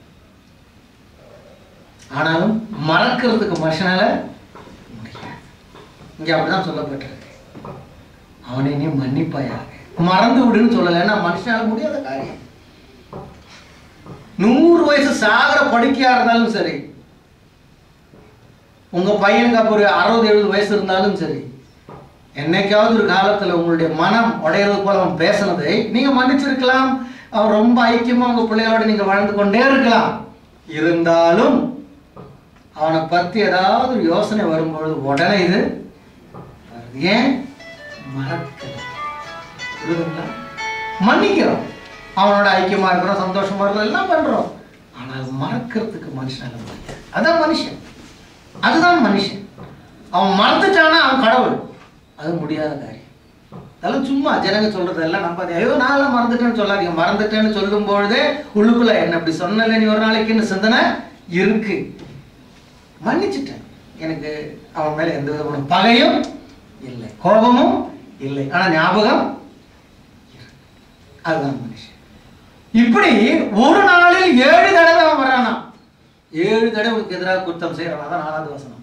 ஆனாலும் மறக்கிறதுக்கு மனுஷனால முடியாது இங்க அப்படிதான் சொல்லப்பட்டிருக்கு அவனை நீ மன்னிப்பாயாக மறந்து விடுன்னு சொல்லலை ஏன்னா மனுஷனால முடியாத காரியம் நூறு வயசு சாகர படுக்கையா இருந்தாலும் சரி உங்க பையனுக்கு அப்போ ஒரு அறுபது எழுபது வயசு இருந்தாலும் சரி என்னைக்காவது ஒரு காலத்துல உங்களுடைய மனம் உடையிறது போல அவன் பேசினதை நீங்க மன்னிச்சிருக்கலாம் அவன் ரொம்ப ஐக்கியமா உங்க பிள்ளைகளோட நீங்க வாழ்ந்து கொண்டே இருக்கலாம் இருந்தாலும் அவனை பத்தி ஏதாவது ஒரு யோசனை வரும்பொழுது உடனே இது வருது. ஏன் மறக்கல புரியுதுங்களா மன்னிக்கிறோம் அவனோட ஐக்கியமா இருக்கிறோம் சந்தோஷமா இருக்கிறோம் எல்லாம் பண்றோம் ஆனால் மறக்கிறதுக்கு மனுஷனால முடியாது அதான் மனுஷன் அதுதான் மனுஷன் அவன் மறந்துட்டானா அவன் கடவுள் அது முடியாத காரியம் அதெல்லாம் சும்மா ஜனங்க சொல்றதெல்லாம் நம்பாதே ஐயோ நான்லாம் மறந்துட்டேன்னு சொல்லாதீங்க மறந்துட்டேன்னு சொல்லும் பொழுதே உள்ளுக்குள்ள என்ன இப்படி சொன்னல நீ ஒரு நாளைக்குன்னு சிந்தனை இருக்கு மன்னிச்சிட்டேன் எனக்கு அவன் மேல எந்த விதமான பகையும் இல்லை கோபமும் இல்லை ஆனா ஞாபகம் இருக்கு. அதுதான் மனுஷன் இப்படி ஒரு நாளில் ஏழு தடவை அவன் வரானா ஏழு தடவை உனக்கு எதிராக குத்தம் செய்யறான் அதான் நாலாவது வசனம்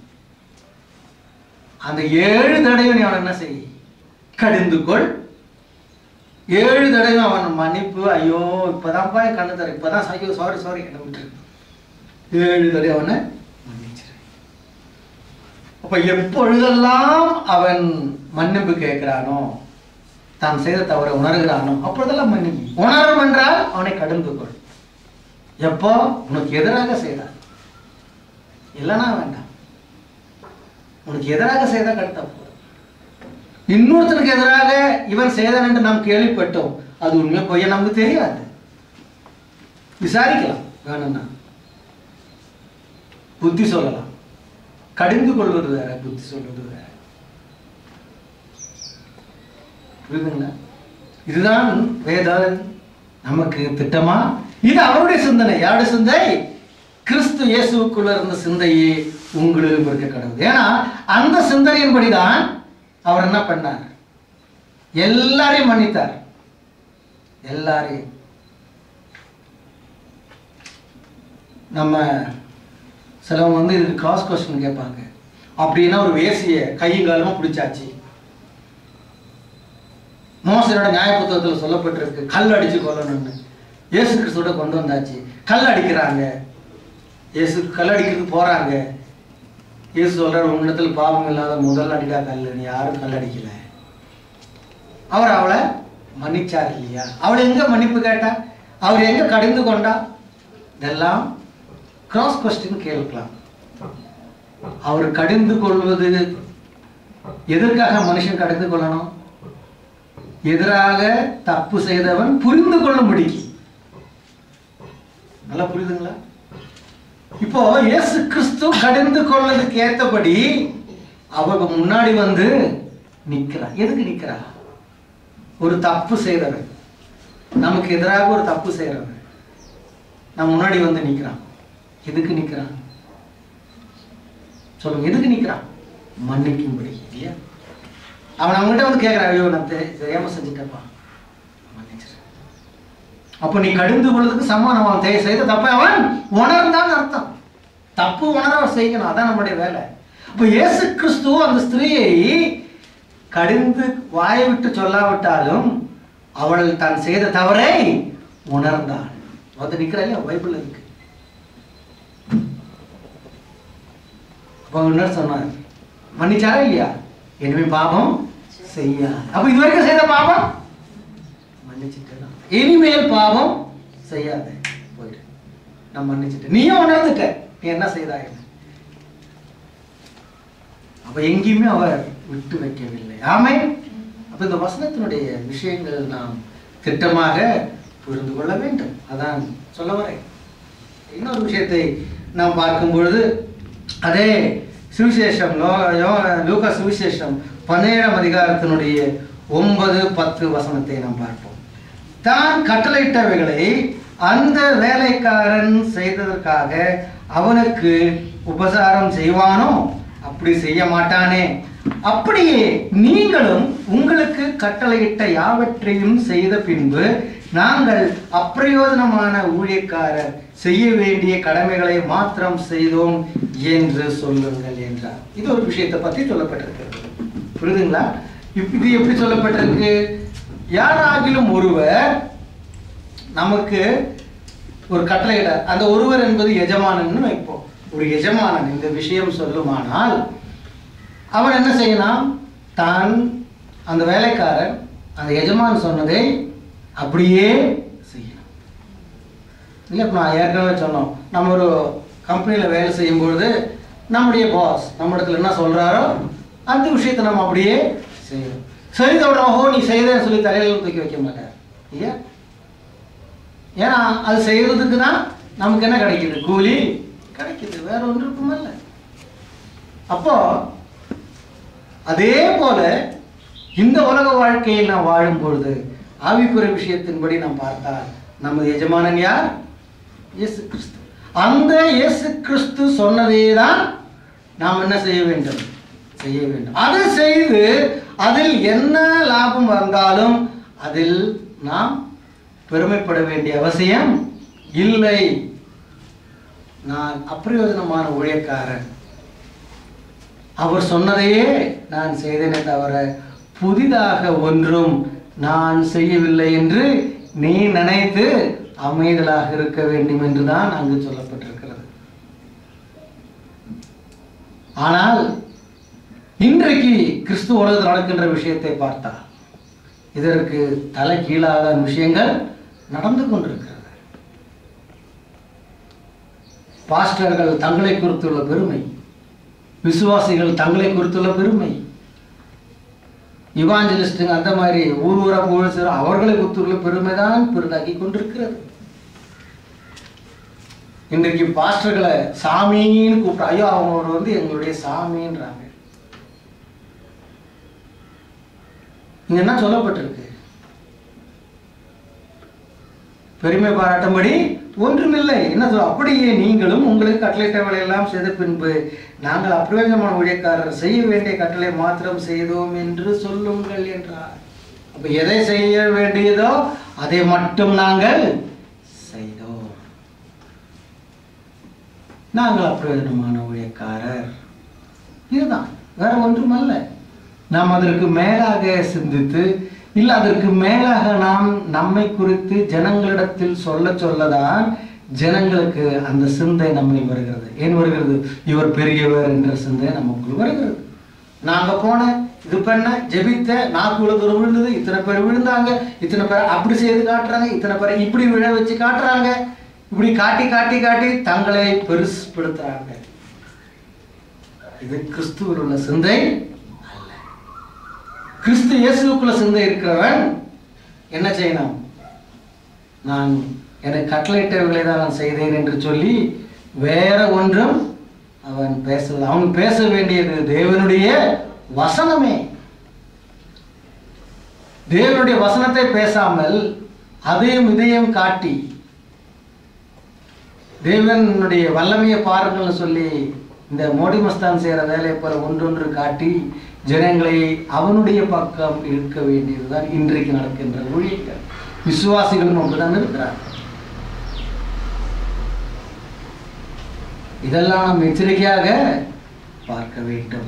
அந்த ஏழு தடவை நீ அவன் என்ன செய் கடிந்து கொள் ஏழு தடவை அவன் மன்னிப்பு ஐயோ இப்பதான்ப்பா என் கண்ணு தர இப்பதான் ஐயோ சாரி சாரி என்ன விட்டுரு ஏழு தடவை அவனை மன்னிச்சிரு அப்ப எப்பொழுதெல்லாம் அவன் மன்னிப்பு கேட்கிறானோ தான் செய்த தவறை உணர்கிறானோ அப்பொழுதெல்லாம் மன்னிப்பு உணரும் என்றால் அவனை கடந்து கொள் எப்போ உனக்கு எதிராக செய்தான் இல்லைன்னா வேண்டாம் உனக்கு எதிராக செய்தா கடத்த போதும் இன்னொருத்தனுக்கு எதிராக இவன் செய்தான் என்று நாம் கேள்விப்பட்டோம் அது உண்மை பொய்ய நமக்கு தெரியாது விசாரிக்கலாம் வேணும்னா புத்தி சொல்லலாம் கடிந்து கொள்வது வேற புத்தி சொல்வது வேற புரியுதுங்களா இதுதான் வேதம் நமக்கு திட்டமா இது அவருடைய சிந்தனை யாருடைய சிந்தை கிறிஸ்து இயேசுக்குள்ள இருந்த சிந்தையே உங்களிலும் இருக்க கடவுள் ஏன்னா அந்த சிந்தனையின்படிதான் அவர் என்ன பண்ணார் எல்லாரையும் மன்னித்தார் எல்லாரையும் நம்ம சிலவங்க வந்து இதுக்கு கிராஸ் கொஸ்டின் கேட்பாங்க அப்படின்னா ஒரு வேசிய கையும் காலமா பிடிச்சாச்சு மோசனோட நியாய புத்தகத்தில் சொல்லப்பட்டிருக்கு கல் அடிச்சு கொல்லணும்னு இயேசு கிறிஸ்துவோட கொண்டு வந்தாச்சு கல் அடிக்கிறாங்க இயேசு கல் அடிக்கிறதுக்கு போறாங்க இயேசு சொல்றாரு உன்னிடத்தில் பாவம் இல்லாத முதல் அடிடா கல் நீ யாரும் கல் அடிக்கல அவர் அவளை மன்னிச்சார் இல்லையா அவளை எங்க மன்னிப்பு கேட்டா அவர் எங்க கடிந்து கொண்டா இதெல்லாம் கிராஸ் கொஸ்டின் கேட்கலாம் அவர் கடிந்து கொள்வது எதற்காக மனுஷன் கடிந்து கொள்ளணும் எதிராக தப்பு செய்தவன் புரிந்து கொள்ளும்படிக்கு நல்லா புரியுதுங்களா இப்போ இயேசு கிறிஸ்து கடிந்து கொள்ளதுக்கு ஏத்தபடி அவங்க முன்னாடி வந்து நிக்கிறா எதுக்கு நிக்கிறா ஒரு தப்பு செய்தவன் நமக்கு எதிராக ஒரு தப்பு செய்யறவன் நம்ம முன்னாடி வந்து நிக்கிறான் எதுக்கு நிக்கிறான் சொல்லுங்க எதுக்கு நிக்கிறான் மன்னிக்கும்படி இல்லையா அவன் அவங்ககிட்ட வந்து கேட்கிறான் ஐயோ நான் தெ- தெரியாம செஞ்சுட்டேன்ப்பா மன்னிச்சிரு அப்போ நீ கடிந்து கொள்வதற்கு சமானம் அவன் தே- செய்த தப்பை அவன் உணர்ந்தான் அர்த்தம் தப்பு உணர அவன் செய்யணும் அதான் நம்முடைய வேலை அப்போ இயேசு கிறிஸ்து அந்த ஸ்திரீயை கடிந்து வாயை விட்டு சொல்லாவிட்டாலும் அவள் தான் செய்த தவறை உணர்ந்தாள் வந்து நிக்கிறா இல்லையா பைபிள் இருக்கு அப்போ அவர் என்ன சொன்னார் மன்னிச்சாரா இல்லையா இனிமே பாவம் செய்யா அப்ப இது வரைக்கும் செய்த பாவம் மன்னிச்சுட்டேன் இனிமேல் பாவம் செய்யாத போயிடு நான் மன்னிச்சுட்டேன் நீயும் உணர்ந்துட்ட நீ என்ன செய்தாய் அப்ப எங்கேயுமே அவர் விட்டு வைக்கவில்லை ஆமை அப்ப இந்த வசனத்தினுடைய விஷயங்கள் நாம் திட்டமாக புரிந்து கொள்ள வேண்டும் அதான் சொல்ல வரேன் இன்னொரு விஷயத்தை நாம் பார்க்கும் பொழுது அதே சுவிசேஷம் லோ- யோ- லூக்கா சுவிசேஷம் பதினேழாம் அதிகாரத்தினுடைய ஒன்பது பத்து வசனத்தை நாம் பார்ப்போம் தான் கட்டளையிட்டவைகளை அந்த வேலைக்காரன் செய்ததற்காக அவனுக்கு உபசாரம் செய்வானோ அப்படி செய்ய மாட்டானே அப்படியே நீங்களும் உங்களுக்கு கட்டளையிட்ட யாவற்றையும் செய்த பின்பு நாங்கள் அப்பிரயோஜனமான ஊழியக்காரர் செய்ய வேண்டிய கடமைகளை மாத்திரம் செய்தோம் என்று சொல்லுங்கள் என்றார் இது ஒரு விஷயத்தை பற்றி சொல்லப்பட்டிருக்கிறது புரியுதுங்களா இப்- இது எப்படி சொல்லப்பட்டிருக்கு யாராகிலும் ஒருவர் நமக்கு ஒரு கட்டளையிடார் அந்த ஒருவர் என்பது எஜமானன்னு வைப்போம் ஒரு எஜமானன் இந்த விஷயம் சொல்லுமானால் அவன் என்ன செய்யலாம் தான் அந்த வேலைக்காரன் அந்த எஜமான் சொன்னதை அப்படியே செய்யணும் இல்லை இப்போ நான் ஏற்கனவே சொன்னோம் நம்ம ஒரு கம்பெனியில் வேலை செய்யும் பொழுது நம்முடைய பாஸ் நம்ம இடத்துல என்ன சொல்கிறாரோ அந்த விஷயத்தை நம்ம அப்படியே செய்யணும் செய்த உடனே ஓஹோ நீ செய்தேன்னு சொல்லி தலையில தூக்கி வைக்க மாட்டார் இல்லையா ஏன்னா அது செய்யறதுக்கு தான் நமக்கு என்ன கிடைக்குது கூலி கிடைக்குது வேற ஒன்றுக்கும் இல்லை அப்போ அதே போல இந்த உலக வாழ்க்கையில் நாம் வாழும் பொழுது ஆவிக்குரிய விஷயத்தின்படி நாம் பார்த்தால் நமது எஜமானன் யார் இயேசு கிறிஸ்து அந்த இயேசு கிறிஸ்து சொன்னதே தான் நாம் என்ன செய்ய வேண்டும் செய்ய வேண்டும் அதை செய்து அதில் என்ன லாபம் வந்தாலும் அதில் நாம் பெருமைப்பட வேண்டிய அவசியம் இல்லை நான் அப்பிரயோஜனமான ஊழியக்காரன் அவர் சொன்னதையே நான் செய்தேனே தவிர புதிதாக ஒன்றும் நான் செய்யவில்லை என்று நீ நினைத்து அமைதலாக இருக்க வேண்டும் என்றுதான் அங்கு சொல்லப்பட்டிருக்கிறது ஆனால் இன்றைக்கு கிறிஸ்து உலகத்தில் நடக்கின்ற விஷயத்தை பார்த்தா இதற்கு தலை கீழாத விஷயங்கள் நடந்து கொண்டிருக்கிறது பாஸ்டர்கள் தங்களை குறித்துள்ள பெருமை விசுவாசிகள் தங்களை குறித்துள்ள பெருமை இவாஞ்சலிஸ்டுங்க அந்த மாதிரி ஊர் ஊரா புகழ்ச்சி அவர்களை குறித்துள்ள பெருமை தான் பெரிதாக்கி கொண்டிருக்கிறது இன்றைக்கு பாஸ்டர்களை சாமின்னு கூப்பிட்டு ஐயோ அவங்க வந்து எங்களுடைய சாமின்றாங்க இங்க என்ன சொல்லப்பட்டிருக்கு பெருமை பாராட்டும்படி ஒன்றுமில்லை என்ன சொல்ல அப்படியே நீங்களும் உங்களுக்கு கட்டளையிட்டவளை எல்லாம் செய்த பின்பு நாங்கள் அப்பிரயோஜனமான ஊழியக்காரர் செய்ய வேண்டிய கட்டளை மாத்திரம் செய்தோம் என்று சொல்லுங்கள் என்றார் அப்ப எதை செய்ய வேண்டியதோ அதை மட்டும் நாங்கள் செய்தோம் நாங்கள் அப்பிரயோஜனமான ஊழியக்காரர் இதுதான் வேற ஒன்றுமல்ல நாம் அதற்கு மேலாக சிந்தித்து இல்லை அதற்கு மேலாக நாம் நம்மை குறித்து ஜனங்களிடத்தில் சொல்ல சொல்லதான் ஜனங்களுக்கு அந்த சிந்தை நம்மில் வருகிறது ஏன் வருகிறது இவர் பெரியவர் என்ற சிந்தை நமக்குள் வருகிறது நாங்க போனேன் இது பண்ண ஜெபித்த நாக்குள்ள தூரம் விழுந்தது இத்தனை பேர் விழுந்தாங்க இத்தனை பேர் அப்படி செய்து காட்டுறாங்க இத்தனை பேர் இப்படி விழ வச்சு காட்டுறாங்க இப்படி காட்டி காட்டி காட்டி தங்களை பெருசுப்படுத்துறாங்க இது கிறிஸ்துவில் உள்ள சிந்தை அல்ல கிறிஸ்து இயேசுக்குள்ள சிந்தை இருக்கிறவன் என்ன செய்யணும் நான் எனக்கு கட்டளையிட்டவர்களை தான் நான் செய்தேன் என்று சொல்லி வேற ஒன்றும் அவன் பேசல அவன் பேச வேண்டியது தேவனுடைய வசனமே தேவனுடைய வசனத்தை பேசாமல் அதையும் இதையும் காட்டி தேவனுடைய வல்லமையை பாருங்கள்னு சொல்லி இந்த மோடி மஸ்தான் செய்கிற வேலையை போல ஒன்றொன்று காட்டி ஜனங்களை அவனுடைய பக்கம் இருக்க வேண்டியதுதான் இன்றைக்கு நடக்கின்ற ஊழியர்கள் விசுவாசிகளும் அப்படிதான் இருக்கிறார் இதெல்லாம் நாம் எச்சரிக்கையாக பார்க்க வேண்டும்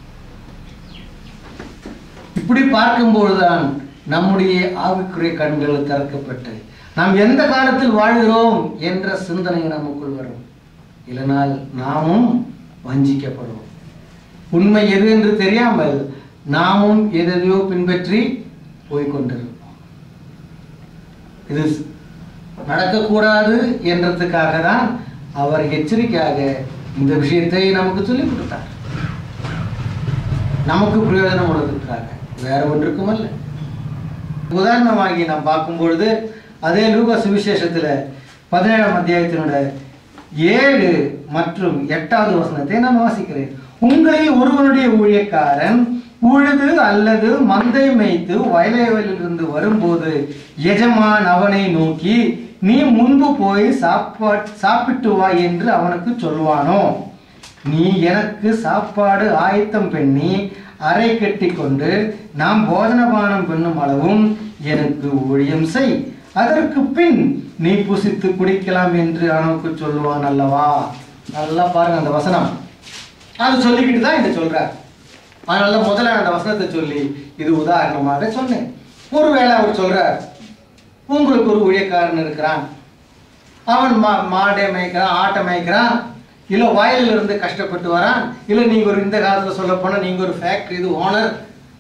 இப்படி பார்க்கும்போதுதான் நம்முடைய ஆவிக்குரிய கண்கள் திறக்கப்பட்டு நாம் எந்த காலத்தில் வாழ்கிறோம் என்ற சிந்தனை நமக்குள் வரும் இல்லைனால் நாமும் வஞ்சிக்கப்படுவோம் உண்மை எது என்று தெரியாமல் நாமும் எதையோ பின்பற்றி போய்கொண்டிருப்போம் இது நடக்கக்கூடாது என்றதுக்காக தான் அவர் எச்சரிக்கையாக இந்த விஷயத்தை நமக்கு சொல்லிக் கொடுத்தார் நமக்கு பிரயோஜனம் உள்ளதுக்காக வேற ஒன்றுக்கும் அல்ல உதாரணமாகி நாம் பார்க்கும் பொழுது அதே லூகா சுவிசேஷத்துல பதினேழாம் அத்தியாயத்தினுடைய ஏழு மற்றும் எட்டாவது வசனத்தை நான் வாசிக்கிறேன் உங்களில் ஒருவனுடைய ஊழியக்காரன் உழுது அல்லது மந்தை மேய்த்து வயலேவலிலிருந்து வரும்போது எஜமான் அவனை நோக்கி நீ முன்பு போய் சாப்பா சாப்பிட்டு வா என்று அவனுக்கு சொல்வானோ நீ எனக்கு சாப்பாடு ஆயத்தம் பண்ணி அறை கட்டி கொண்டு நாம் போஜனபானம் பண்ணும் அளவும் எனக்கு ஊழியம் செய் அதற்கு பின் நீ புசித்து குடிக்கலாம் என்று அவனுக்கு சொல்லுவான் அல்லவா நல்லா பாருங்க அந்த வசனம் அது சொல்லிக்கிட்டு தான் இதை சொல்றார் அதனால முதல்ல அந்த வசனத்தை சொல்லி இது உதாரணமாக சொன்னேன் ஒருவேளை அவர் சொல்றார் உங்களுக்கு ஒரு ஊழியக்காரன் இருக்கிறான் அவன் மா மாடை மேய்க்கிறான் ஆட்டை மேய்க்கிறான் இல்லை வயலில் இருந்து கஷ்டப்பட்டு வரான் இல்லை நீங்கள் ஒரு இந்த காலத்தில் சொல்ல போனால் நீங்கள் ஒரு ஃபேக்ட்ரி இது ஓனர்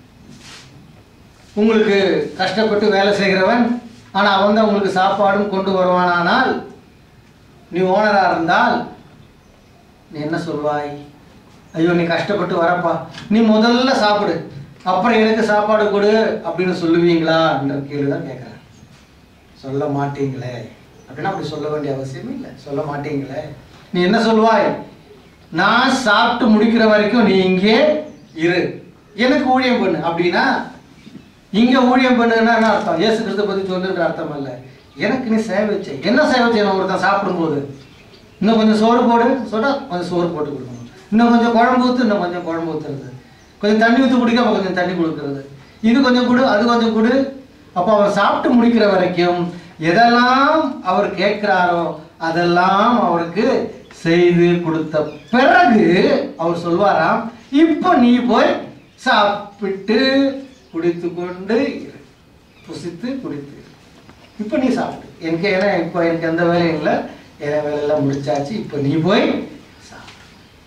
உங்களுக்கு கஷ்டப்பட்டு வேலை செய்கிறவன் ஆனால் அவன் தான் உங்களுக்கு சாப்பாடும் கொண்டு வருவானானால் நீ ஓனராக இருந்தால் நீ என்ன சொல்வாய் ஐயோ நீ கஷ்டப்பட்டு வரப்பா நீ முதல்ல சாப்பிடு அப்புறம் எனக்கு சாப்பாடு கொடு அப்படின்னு சொல்லுவீங்களா என்ற கேள்வி தான் கேட்குறேன் சொல்ல மாட்டீங்களே அப்படின்னா அப்படி சொல்ல வேண்டிய அவசியம் இல்லை சொல்ல மாட்டீங்களே நீ என்ன சொல்வாய் நான் சாப்பிட்டு முடிக்கிற வரைக்கும் நீ இங்கே இரு எனக்கு ஊழியம் பண்ணு அப்படின்னா இங்க ஊழியம் பண்ணுன்னா என்ன அர்த்தம் இயேசு கிறிஸ்து பத்தி சொல்லுன்ற அர்த்தம் இல்லை எனக்கு நீ சேவை செய் என்ன சேவை செய்யணும் ஒருத்தன் சாப்பிடும்போது இன்னும் கொஞ்சம் சோறு போடு சொன்னா கொஞ்சம் சோறு போட்டு கொடுக்கணும் இன்னும் கொஞ்சம் குழம்பு ஊத்து இன்னும் கொஞ்சம் குழம்பு ஊத்துறது கொஞ்சம் தண்ணி ஊற்றி குடிக்க அப்போ கொஞ்சம் தண்ணி கொடுக்கறது இது கொஞ்சம் கொடு அது கொஞ்சம் கொடு அப்போ அவர் சாப்பிட்டு முடிக்கிற வரைக்கும் எதெல்லாம் அவர் கேட்கிறாரோ அதெல்லாம் அவருக்கு செய்து கொடுத்த பிறகு அவர் சொல்வாராம் இப்போ நீ போய் சாப்பிட்டு குடித்து கொண்டு இரு புசித்து குடித்து இரு. இப்போ நீ சாப்பிடு எனக்கு ஏன்னா இப்போ எனக்கு எந்த வேலையும் இல்லை என் வேலையெல்லாம் முடிச்சாச்சு இப்போ நீ போய் சாப்பிடு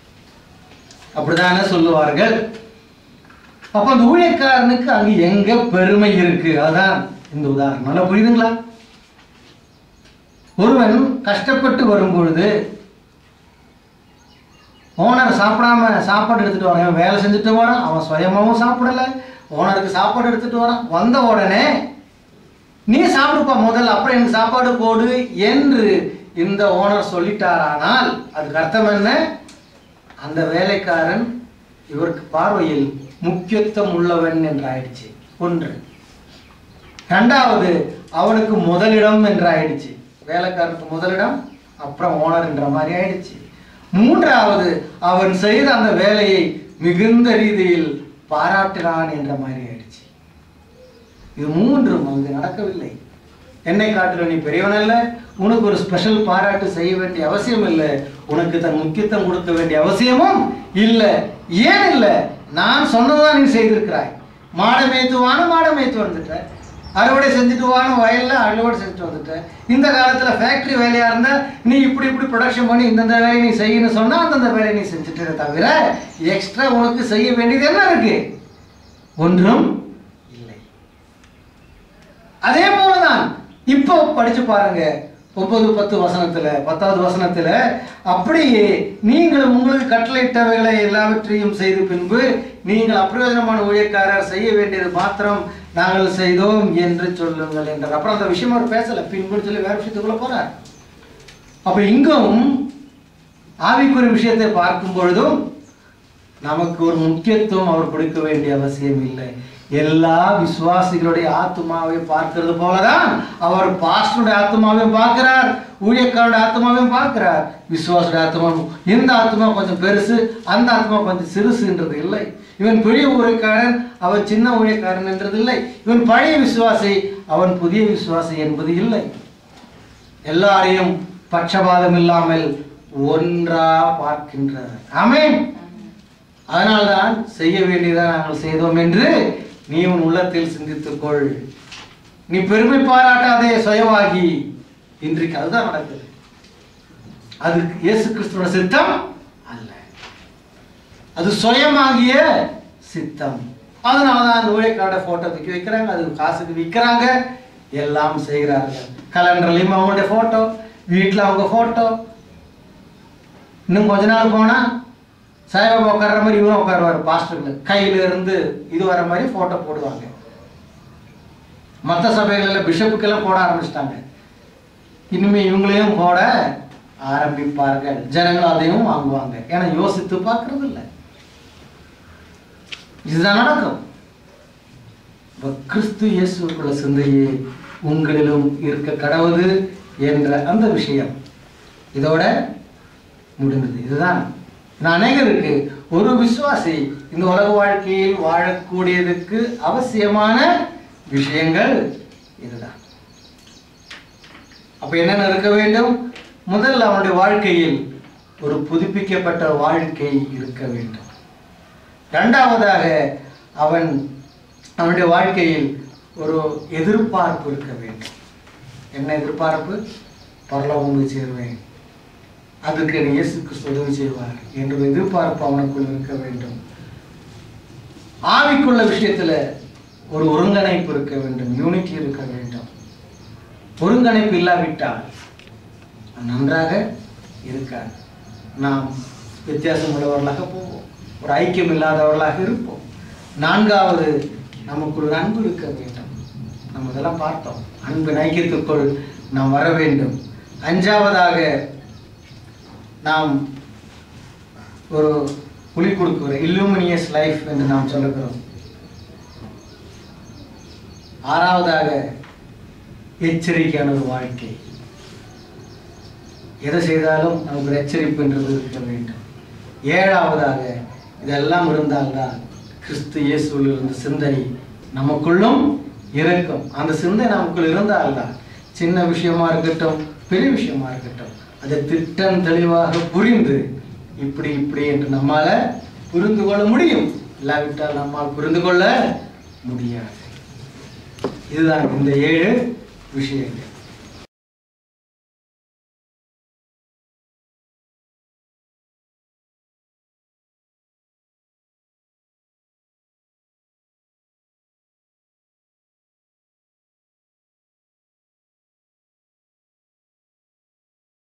அப்படிதானே சொல்லுவார்கள் அப்ப அந்த ஊழியக்காரனுக்கு அங்க எங்க பெருமை இருக்கு அதான் இந்த உதாரணம் நல்லா புரியுதுங்களா ஒருவன் கஷ்டப்பட்டு வரும் பொழுது ஓனர் சாப்பிடாம சாப்பாடு எடுத்துட்டு வரான் இவன் வேலை செஞ்சுட்டு வரான் அவன் சுயமாவும் சாப்பிடல ஓனருக்கு சாப்பாடு எடுத்துட்டு வரான் வந்த உடனே நீ சாப்பிடுப்பா முதல்ல அப்புறம் எனக்கு சாப்பாடு போடு என்று இந்த ஓனர் சொல்லிட்டாரானால் அதுக்கு அர்த்தம் என்ன அந்த வேலைக்காரன் இவருக்கு பார்வையில் முக்கியத்துவம் உள்ளவன் என்று ஆயிடுச்சு ஒன்று ரெண்டாவது அவனுக்கு முதலிடம் என்று ஆயிடுச்சு வேலைக்காரனுக்கு முதலிடம் அப்புறம் ஓனர் என்ற மாதிரி ஆயிடுச்சு மூன்றாவது அவன் செய்த அந்த வேலையை மிகுந்த ரீதியில் பாராட்டினான் என்ற மாதிரி ஆயிடுச்சு இது மூன்றும் அங்கு நடக்கவில்லை என்னை காட்டில நீ பெரியவன் அல்ல உனக்கு ஒரு ஸ்பெஷல் பாராட்டு செய்ய வேண்டிய அவசியம் இல்லை உனக்கு தன் முக்கியத்துவம் கொடுக்க வேண்டிய அவசியமும் இல்லை ஏன் இல்லை நான் சொன்னதான் நீ செய்திருக்கிறாய் மாடை மேய்த்துவான மாடை மேய்த்து வந்துட்ட அறுவடை செஞ்சுட்டு வான வயல்ல அறுவடை செஞ்சுட்டு வந்துட்ட இந்த காலத்துல ஃபேக்டரி வேலையா இருந்தா நீ இப்படி இப்படி ப்ரொடக்ஷன் பண்ணி இந்தந்த வேலையை நீ செய்யணும்னு சொன்னா அந்தந்த வேலையை நீ செஞ்சுட்டு தவிர எக்ஸ்ட்ரா உனக்கு செய்ய வேண்டியது என்ன இருக்கு ஒன்றும் இல்லை அதே போலதான் இப்போ படிச்சு பாருங்க ஒன்பது பத்து வசனத்துல பத்தாவது வசனத்துல அப்படியே நீங்கள் உங்களுக்கு கட்டளையிட்டவைகளை எல்லாவற்றையும் செய்து பின்பு நீங்கள் அப்பிரயோஜனமான ஊழியக்காரர் செய்ய வேண்டியது மாத்திரம் நாங்கள் செய்தோம் என்று சொல்லுங்கள் என்றார் அப்புறம் அந்த விஷயம் அவர் பேசல பின்பு சொல்லி வேற விஷயத்துக்குள்ள போறார் அப்ப இங்கும் ஆவிக்குரிய விஷயத்தை பார்க்கும் பொழுதும் நமக்கு ஒரு முக்கியத்துவம் அவர் கொடுக்க வேண்டிய அவசியம் இல்லை எல்லா விசுவாசிகளுடைய ஆத்மாவை பார்க்கிறது போலதான் அவர் பாஸ்டருடைய ஆத்மாவையும் பார்க்கிறார் ஊழியக்காரருடைய ஆத்மாவையும் பார்க்கிறார் விசுவாசுடைய ஆத்மாவும் இந்த ஆத்மா கொஞ்சம் பெருசு அந்த ஆத்மா கொஞ்சம் சிறுசுன்றது இல்லை இவன் பெரிய ஊழியக்காரன் அவன் சின்ன ஊழியக்காரன் என்றது இல்லை இவன் பழைய விசுவாசி அவன் புதிய விசுவாசி என்பது இல்லை எல்லாரையும் பட்சபாதம் இல்லாமல் ஒன்றா பார்க்கின்றார் ஆமென் அதனால்தான் செய்ய வேண்டியதை நாங்கள் செய்தோம் என்று நீ உன் உள்ளத்தில் சிந்தித்துக்கொள் நீ பெருமை பாராட்டாதே சுயமாகி இன்றைக்கு அதுதான் நடக்குது அது இயேசு கிறிஸ்துவோட சித்தம் அல்ல அது சுயமாகிய சித்தம் அதனாலதான் அந்த ஊழியக்காரோட போட்டோ தூக்கி வைக்கிறாங்க அது காசுக்கு விற்கிறாங்க எல்லாம் செய்கிறார்கள் கலண்டர்லையும் அவங்களுடைய போட்டோ வீட்டில் அவங்க போட்டோ இன்னும் கொஞ்ச நாள் போனா சாய்பாபா உட்கார்ற மாதிரி இவரும் உட்காருவார் பாஸ்டர்கள் கையில இருந்து இது வர மாதிரி போட்டோ போடுவாங்க மற்ற சபைகளில் பிஷப்புக்கெல்லாம் போட ஆரம்பிச்சிட்டாங்க இனிமே இவங்களையும் போட ஆரம்பிப்பார்கள் ஜனங்கள் அதையும் வாங்குவாங்க ஏன்னா யோசித்து பார்க்கறது இல்லை இதுதான் நடக்கும் இப்ப கிறிஸ்து இயேசுக்குள்ள சிந்தையே உங்களிலும் இருக்க கடவுது என்ற அந்த விஷயம் இதோட முடிந்தது இதுதான் நான் அநேகருக்கு ஒரு விசுவாசி இந்த உலக வாழ்க்கையில் வாழக்கூடியதுக்கு அவசியமான விஷயங்கள் இதுதான் அப்ப என்னென்ன இருக்க வேண்டும் முதல்ல அவனுடைய வாழ்க்கையில் ஒரு புதுப்பிக்கப்பட்ட வாழ்க்கை இருக்க வேண்டும் இரண்டாவதாக அவன் அவனுடைய வாழ்க்கையில் ஒரு எதிர்பார்ப்பு இருக்க வேண்டும் என்ன எதிர்பார்ப்பு பரலோகம் போய் சேருவேன் அதுக்கு என் இயேசு கிறிஸ்து உதவி செய்வார் என்ற ஒரு எதிர்பார்ப்பு அவனுக்குள் இருக்க வேண்டும் ஆவிக்குள்ள விஷயத்துல ஒரு ஒருங்கிணைப்பு இருக்க வேண்டும் யூனிட்டி இருக்க வேண்டும் ஒருங்கிணைப்பு இல்லாவிட்டால் நன்றாக இருக்காது நாம் வித்தியாசம் உள்ளவர்களாக போவோம் ஒரு ஐக்கியம் இல்லாதவர்களாக இருப்போம் நான்காவது நமக்குள் ஒரு அன்பு இருக்க வேண்டும் நம்ம இதெல்லாம் பார்த்தோம் அன்பின் ஐக்கியத்துக்குள் நாம் வர வேண்டும் அஞ்சாவதாக நாம் ஒரு ஒளி கொடுக்கிற இல்லுமினியஸ் லைஃப் என்று நாம் சொல்லுகிறோம் ஆறாவதாக எச்சரிக்கையான ஒரு வாழ்க்கை எதை செய்தாலும் நமக்கு ஒரு எச்சரிப்புன்றது இருக்க வேண்டும் ஏழாவதாக இதெல்லாம் இருந்தால்தான் கிறிஸ்து இயேசுவில் இருந்த சிந்தனை நமக்குள்ளும் இருக்கும் அந்த சிந்தை நமக்குள் இருந்தால்தான் சின்ன விஷயமா இருக்கட்டும் பெரிய விஷயமா இருக்கட்டும் அதை திட்டம் தெளிவாக புரிந்து இப்படி இப்படி என்று நம்மால புரிந்து கொள்ள முடியும் இல்லாவிட்டால் நம்மால் புரிந்து கொள்ள முடியாது இதுதான் இந்த ஏழு விஷயங்கள்